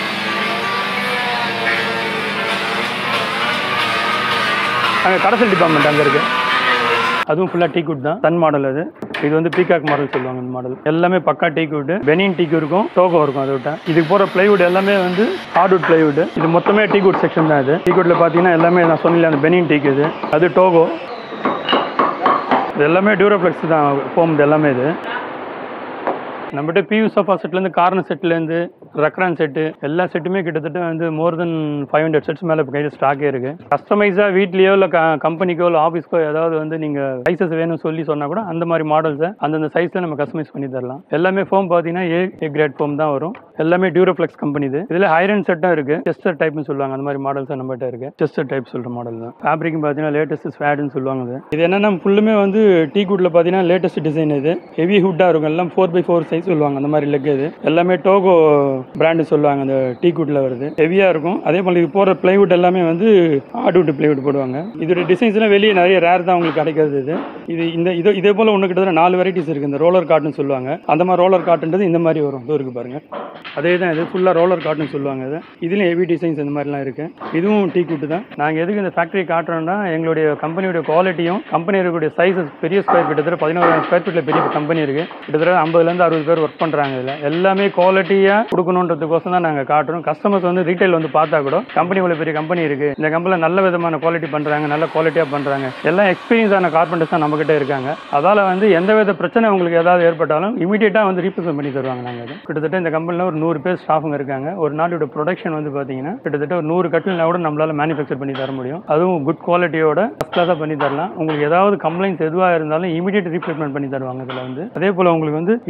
அங்கே கடைசல் டிபார்ட்மெண்ட் அங்கே இருக்குது அதுவும் ஃபுல்லாக டீ குட் தான் சன் மாடல் அது இது வந்து பீகாக் மாடல் சொல்லுவாங்க இந்த மாடல் எல்லாமே பக்கா டீ குட் பெனின் டீக்கு இருக்கும் டோகோ இருக்கும் அதை விட்ட இதுக்கு போகிற பிளைவுட் எல்லாமே வந்து ஹார்ட்வுட் பிளைவுட் இது மொத்தமே டீ குட் செக்ஷன் தான் இது டீ குட்ல பார்த்தீங்கன்னா எல்லாமே நான் சொன்னல அந்த பெனின் டீக்கு இது அது டோகோ இது எல்லாமே டியூரோப்ளெக்ஸ் தான் ஃபோம் இது எல்லாமே இது நம்மகிட்ட பியூ சோஃபா செட்லேருந்து கார்னர் செட்லேருந்து ரக்ரான் செட்டு எல்லா செட்டுமே கிட்டத்தட்ட வந்து more than five hundred sets மேலே இப்போ கையில் ஸ்டாக்கே இருக்குது கஸ்டமைஸாக வீட்லேயோ இல்லை கம்பெனிக்கோ இல்லை ஆஃபீஸ்க்கோ ஏதாவது வந்து நீங்கள் சைஸஸ் வேணும்னு சொல்லி சொன்னால் கூட அந்த மாதிரி மாடல்ஸை அந்தந்த சைஸில் நம்ம கஸ்டமைஸ் பண்ணி தரலாம் எல்லாமே ஃபோம் பார்த்தீங்கன்னா ஏ ஏ கிரேட் ஃபோம் தான் வரும் எல்லாமே டியூரோஃப்ளெக்ஸ் கம்பெனி இது இதில் ஹைரன் செட்டும் இருக்குது செஸ்டர் டைப்னு சொல்லுவாங்க அந்த மாதிரி மாடல்ஸ் நம்மகிட்ட இருக்கு செஸ்டர் டைப் சொல்கிற மாடல் தான் ஃபேப்ரிக்கும் பார்த்தீங்கன்னா லேட்டஸ்ட் ஸ்வேடுன்னு சொல்லுவாங்க இது இது என்னென்னா ஃபுல்லுமே வந்து டீ குட்டில் பார்த்தீங்கன்னா லேட்டஸ்ட் டிசைன் இது ஹெவி ஹுட்டாக இருக்கும் எல்லாம் ஃபோர் பை ஃபோர் சைஸ் சொல்லுவாங்க அந்த மாதிரி லெக் இது எல்லாமே டோகோ பிராண்டு சொல்லுவாங்க அந்த டீ குட்டில் வருது ஹெவியாக இருக்கும் அதே போல் இது போகிற பிளைவுட் எல்லாமே வந்து ஹார்ட்வுட் பிளைவுட் போடுவாங்க இதோட டிசைன்ஸ்லாம் வெளியே நிறைய ரேர் தான் உங்களுக்கு கிடைக்கிறது இது இது இந்த இது இதே போல் ஒன்று கிட்டத்தட்ட நாலு வெரைட்டிஸ் இருக்குது இந்த ரோலர் காட்டுன்னு சொல்லுவாங்க அந்த மாதிரி ரோலர் காட்டுன்றது இந்த மாதிரி வரும் இதோ இருக்கு பாருங்க அதே தான் இது ஃபுல்லாக ரோலர் காட்டுன்னு சொல்லுவாங்க இது இதுலேயும் ஹெவி டிசைன்ஸ் இந்த மாதிரிலாம் இருக்குது இதுவும் டீ குட்டு தான் நாங்கள் எதுக்கு இந்த ஃபேக்ட்ரி காட்டுறோம்னா எங்களுடைய கம்பெனியோட குவாலிட்டியும் கம்பெனி இருக்கக்கூடிய சைஸஸ் பெரிய ஸ்கொயர் கிட்டத்தட்ட பதினோராயிரம் ஸ்கொயர் ஃபீட்டில் பெரிய கம்பெனி இருக்குது கிட்டத்தட்ட ஐம்பதுலேருந்து அறுபது பேர் ஒர்க் பண்ணுறாங்க இதில் எல்லாமே குவாலிட்டியாக கொடுக்கணுன்றதுக்கோசம் தான் நாங்கள் காட்டுறோம் கஸ்டமர்ஸ் வந்து ரீட்டைல் வந்து பார்த்தா கூட கம்பெனி இவ்வளோ பெரிய கம்பெனி இருக்குது இந்த கம்பெனியில் நல்ல விதமான குவாலிட்டி பண்ணுறாங்க நல்ல குவாலிட்டியாக பண்ணுறாங்க எல்லாம் எக்ஸ்பீரியன்ஸ் ஆன கார்பெண்டர்ஸ் தான் நம்மகிட்ட இருக்காங்க அதால் வந்து எந்த வித பிரச்சனை உங்களுக்கு ஏதாவது ஏற்பட்டாலும் இமீடியட்டாக வந்து ரீப்ளேஸ்மெண்ட் பண்ணி தருவாங்க நாங்கள் அது கிட்டத்தட்ட இந்த கம்பெனியில் ஒரு நூறு பேர் ஸ்டாஃபுங்க இருக்காங்க ஒரு நாட்டோட ப்ரொடக்ஷன் வந்து பார்த்தீங்கன்னா கிட்டத்தட்ட ஒரு நூறு கட்டில்னா கூட நம்மளால மேனுஃபேக்சர் பண்ணி தர முடியும் அதுவும் குட் குவாலிட்டியோட ஃபஸ்ட் கிளாஸாக பண்ணி தரலாம் உங்களுக்கு ஏதாவது கம்ப்ளைண்ட்ஸ் எதுவாக இருந்தாலும் இமீடியட் ரீப்ளேஸ்மெண்ட் பண்ணி தருவாங்க இதில் வந்து அதே போல் உங்களுக்கு வந்து இதோடைய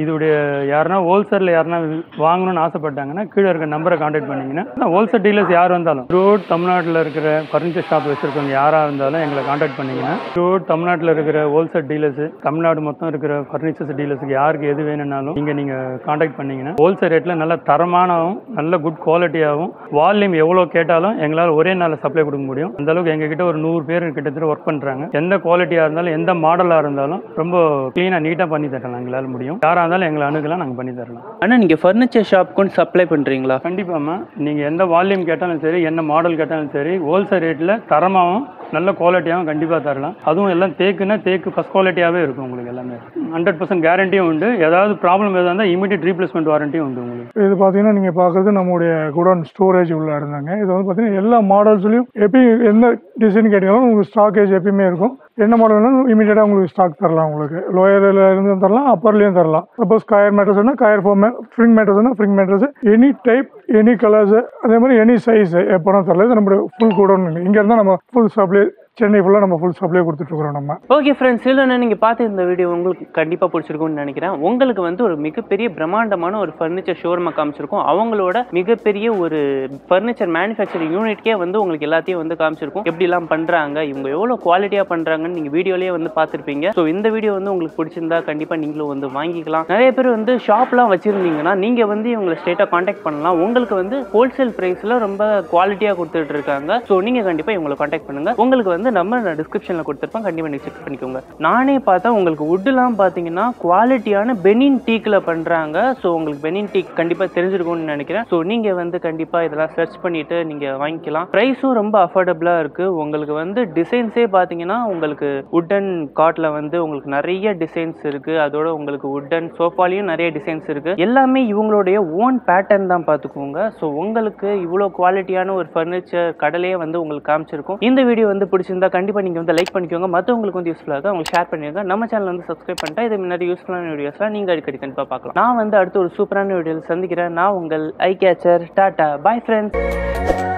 யாருன்னா ஹோல்சேலில் யாருன்னா வாங்கணும்னு ஆசைப்பட்டாங்கன்னா கீழே இருக்க நம்பரை காண்டாக்ட் பண்ணிங்கன்னா ஹோல்சேல் டீலர்ஸ் யார் வந்தாலும் ரோட் தமிழ்நாட்டில் இருக்கிற ஃபர்னிச்சர் ஷாப் வச்சுருக்கவங்க யாராக இருந்தாலும் எங்களை காண்டாக்ட் பண்ணிங்கன்னா ரோட் தமிழ்நாட்டில் இருக்கிற ஹோல்சேல் டீலர்ஸ் தமிழ்நாடு மொத்தம் இருக்கிற ஃபர்னிச்சர்ஸ் டீலர்ஸுக்கு யாருக்கு எது வேணும்னாலும் நீங்கள் நீங்கள் காண்டாக்ட் பண்ணிங்கன்னா ஹோல்சேல் ரேட்டில் நல்ல தரமானவும் நல்ல குட் குவாலிட்டியாகவும் வால்யூம் எவ்வளோ கேட்டாலும் எங்களால் ஒரே நாளில் சப்ளை கொடுக்க முடியும் அந்த அளவுக்கு எங்ககிட்ட ஒரு நூறு பேர் கிட்டத்தட்ட ஒர்க் பண்ணுறாங்க எந்த குவாலிட்டியாக இருந்தாலும் எந்த மாடலாக இருந்தாலும் ரொம்ப க்ளீனாக நீட்டாக பண்ணி தரலாம் எங்களால் முடியும் யாராக இருந்தாலும் எங்களை அணுகலாம் நாங்கள் பண்ணி தரலாம் அண்ணா நீங்கள் ஃபர்னிச்சர் ஷாப்க்கு சப்ளை பண்ணுறீங்களா கண்டிப்பாம்மா நீங்கள் எந்த வால்யூம் கேட்டாலும் சரி என்ன மாடல் கேட்டாலும் சரி ஹோல்சேல் ரேட்டில் தரமாகவும் நல்ல குவாலிட்டியாகவும் கண்டிப்பாக தரலாம் அதுவும் எல்லாம் தேக்குன்னா தேக்கு ஃபஸ்ட் குவாலிட்டியாகவே இருக்கும் உங்களுக்கு எல்லாமே ஹண்ட்ரட் பர்சன்ட் கேரண்டியும் உண்டு ஏதாவது ப்ராப்ளம் எதாவது இருந்தால் இமீடியட் ரீப்ளேஸ்மெண்ட் வாரண்டியும் உண்டு உங்களுக்கு இது பார்த்தீங்கன்னா நீங்கள் பார்க்குறது நம்மளுடைய குடோன் ஸ்டோரேஜ் உள்ள இருந்தாங்க இது வந்து பார்த்தீங்கன்னா எல்லா மாடல்ஸ்லையும் எப்பயும் எந்த டிசைன் கேட்டீங்களும் உங்களுக்கு ஸ்டாக்கேஜ் எப்பயுமே இருக்கும் என்ன மாடல் வேணாலும் இமீடியட்டாக உங்களுக்கு ஸ்டாக் தரலாம் உங்களுக்கு லோயரில் இருந்து தரலாம் அப்பர்லேயும் தரலாம் சப்போஸ் கயர் மேட்ரஸ்னா கயர் ஃபோம் ஃப்ரிங் மேட்ரஸ்னா spring mattress any type any colours அதே மாதிரி எனி சைஸ் எப்போனா தரலாம் இது நம்மளுடைய ஃபுல் குடோன் இங்கே இருந்தால் நம்ம ஃபுல் சப்ளை சென்னை ஃபுல்லாக நம்ம ஃபுல் சப்ளை கொடுத்துட்ருக்குறோம் நம்ம ஓகே ஃப்ரெண்ட்ஸ் இல்லைன்னா நீங்கள் பார்த்து இந்த வீடியோ உங்களுக்கு கண்டிப்பாக பிடிச்சிருக்கும்னு நினைக்கிறேன் உங்களுக்கு வந்து ஒரு மிகப்பெரிய பிரம்மாண்டமான ஒரு ஃபர்னிச்சர் ஷோரூமை காமிச்சிருக்கோம் அவங்களோட மிகப்பெரிய ஒரு ஃபர்னிச்சர் மேனுஃபேக்சரிங் யூனிட்கே வந்து உங்களுக்கு எல்லாத்தையும் வந்து காமிச்சிருக்கும் எப்படிலாம் பண்ணுறாங்க இவங்க எவ்வளோ குவாலிட்டியாக பண்ணுறாங்கன்னு நீங்கள் வீடியோலேயே வந்து பார்த்துருப்பீங்க ஸோ இந்த வீடியோ வந்து உங்களுக்கு பிடிச்சிருந்தா கண்டிப்பாக நீங்களும் வந்து வாங்கிக்கலாம் நிறைய பேர் வந்து ஷாப்லாம் வச்சுருந்தீங்கன்னா நீங்கள் வந்து இவங்களை ஸ்ட்ரெயிட்டாக காண்டாக்ட் பண்ணலாம் உங்களுக்கு வந்து ஹோல்சேல் ப்ரைஸில் ரொம்ப குவாலிட்டியாக கொடுத்துட்டு இருக்காங்க ஸோ நீங்கள் கண்டிப்பாக இவங்களை காண்டாக்ட் பண்ணுங்கள் உங்களுக்கு வந்து நம்ம டிஸ்கிரிப்ஷனில் கொடுத்துருப்போம் கண்டிப்பாக நீங்கள் செக் பண்ணிக்கோங்க நானே பார்த்தா உங்களுக்கு வுட்டுலாம் பார்த்தீங்கன்னா குவாலிட்டியான பெனின் டீக்கில் பண்ணுறாங்க ஸோ உங்களுக்கு பெனின் டீக் கண்டிப்பாக தெரிஞ்சிருக்கும்னு நினைக்கிறேன் ஸோ நீங்கள் வந்து கண்டிப்பாக இதெல்லாம் சர்ச் பண்ணிவிட்டு நீங்கள் வாங்கிக்கலாம் ப்ரைஸும் ரொம்ப அஃபோர்டபுளாக இருக்குது உங்களுக்கு வந்து டிசைன்ஸே பார்த்தீங்கன்னா உங்களுக்கு உட்டன் காட்டில் வந்து உங்களுக்கு நிறைய டிசைன்ஸ் இருக்குது அதோட உங்களுக்கு உட்டன் சோஃபாலையும் நிறைய டிசைன்ஸ் இருக்குது எல்லாமே இவங்களுடைய ஓன் பேட்டர்ன் தான் பார்த்துக்கோங்க ஸோ உங்களுக்கு இவ்வளோ குவாலிட்டியான ஒரு ஃபர்னிச்சர் கடலையே வந்து உங்களுக்கு காமிச்சிருக்கும் இந்த வீடியோ வந்து பிடிச்சிருந்தா கண்டிப்பாக நீங்கள் வந்து லைக் பண்ணிக்கோங்க மற்றவங்களுக்கு வந்து யூஸ்ஃபுல்லாக இருக்கும் உங்களுக்கு ஷேர் பண்ணிடுங்க நம்ம சேனல் வந்து சப்ஸ்கிரைப் பண்ணிட்டா இது முன்னாடி யூஸ்ஃபுல்லான வீடியோஸ்லாம் நீங்கள் அடிக்கடி கண்டிப்பாக பார்க்கலாம் நான் வந்து அடுத்து ஒரு சூப்பரான வீடியோவில் சந்திக்கிறேன் நான் உங்கள் eye catcher tata bye friends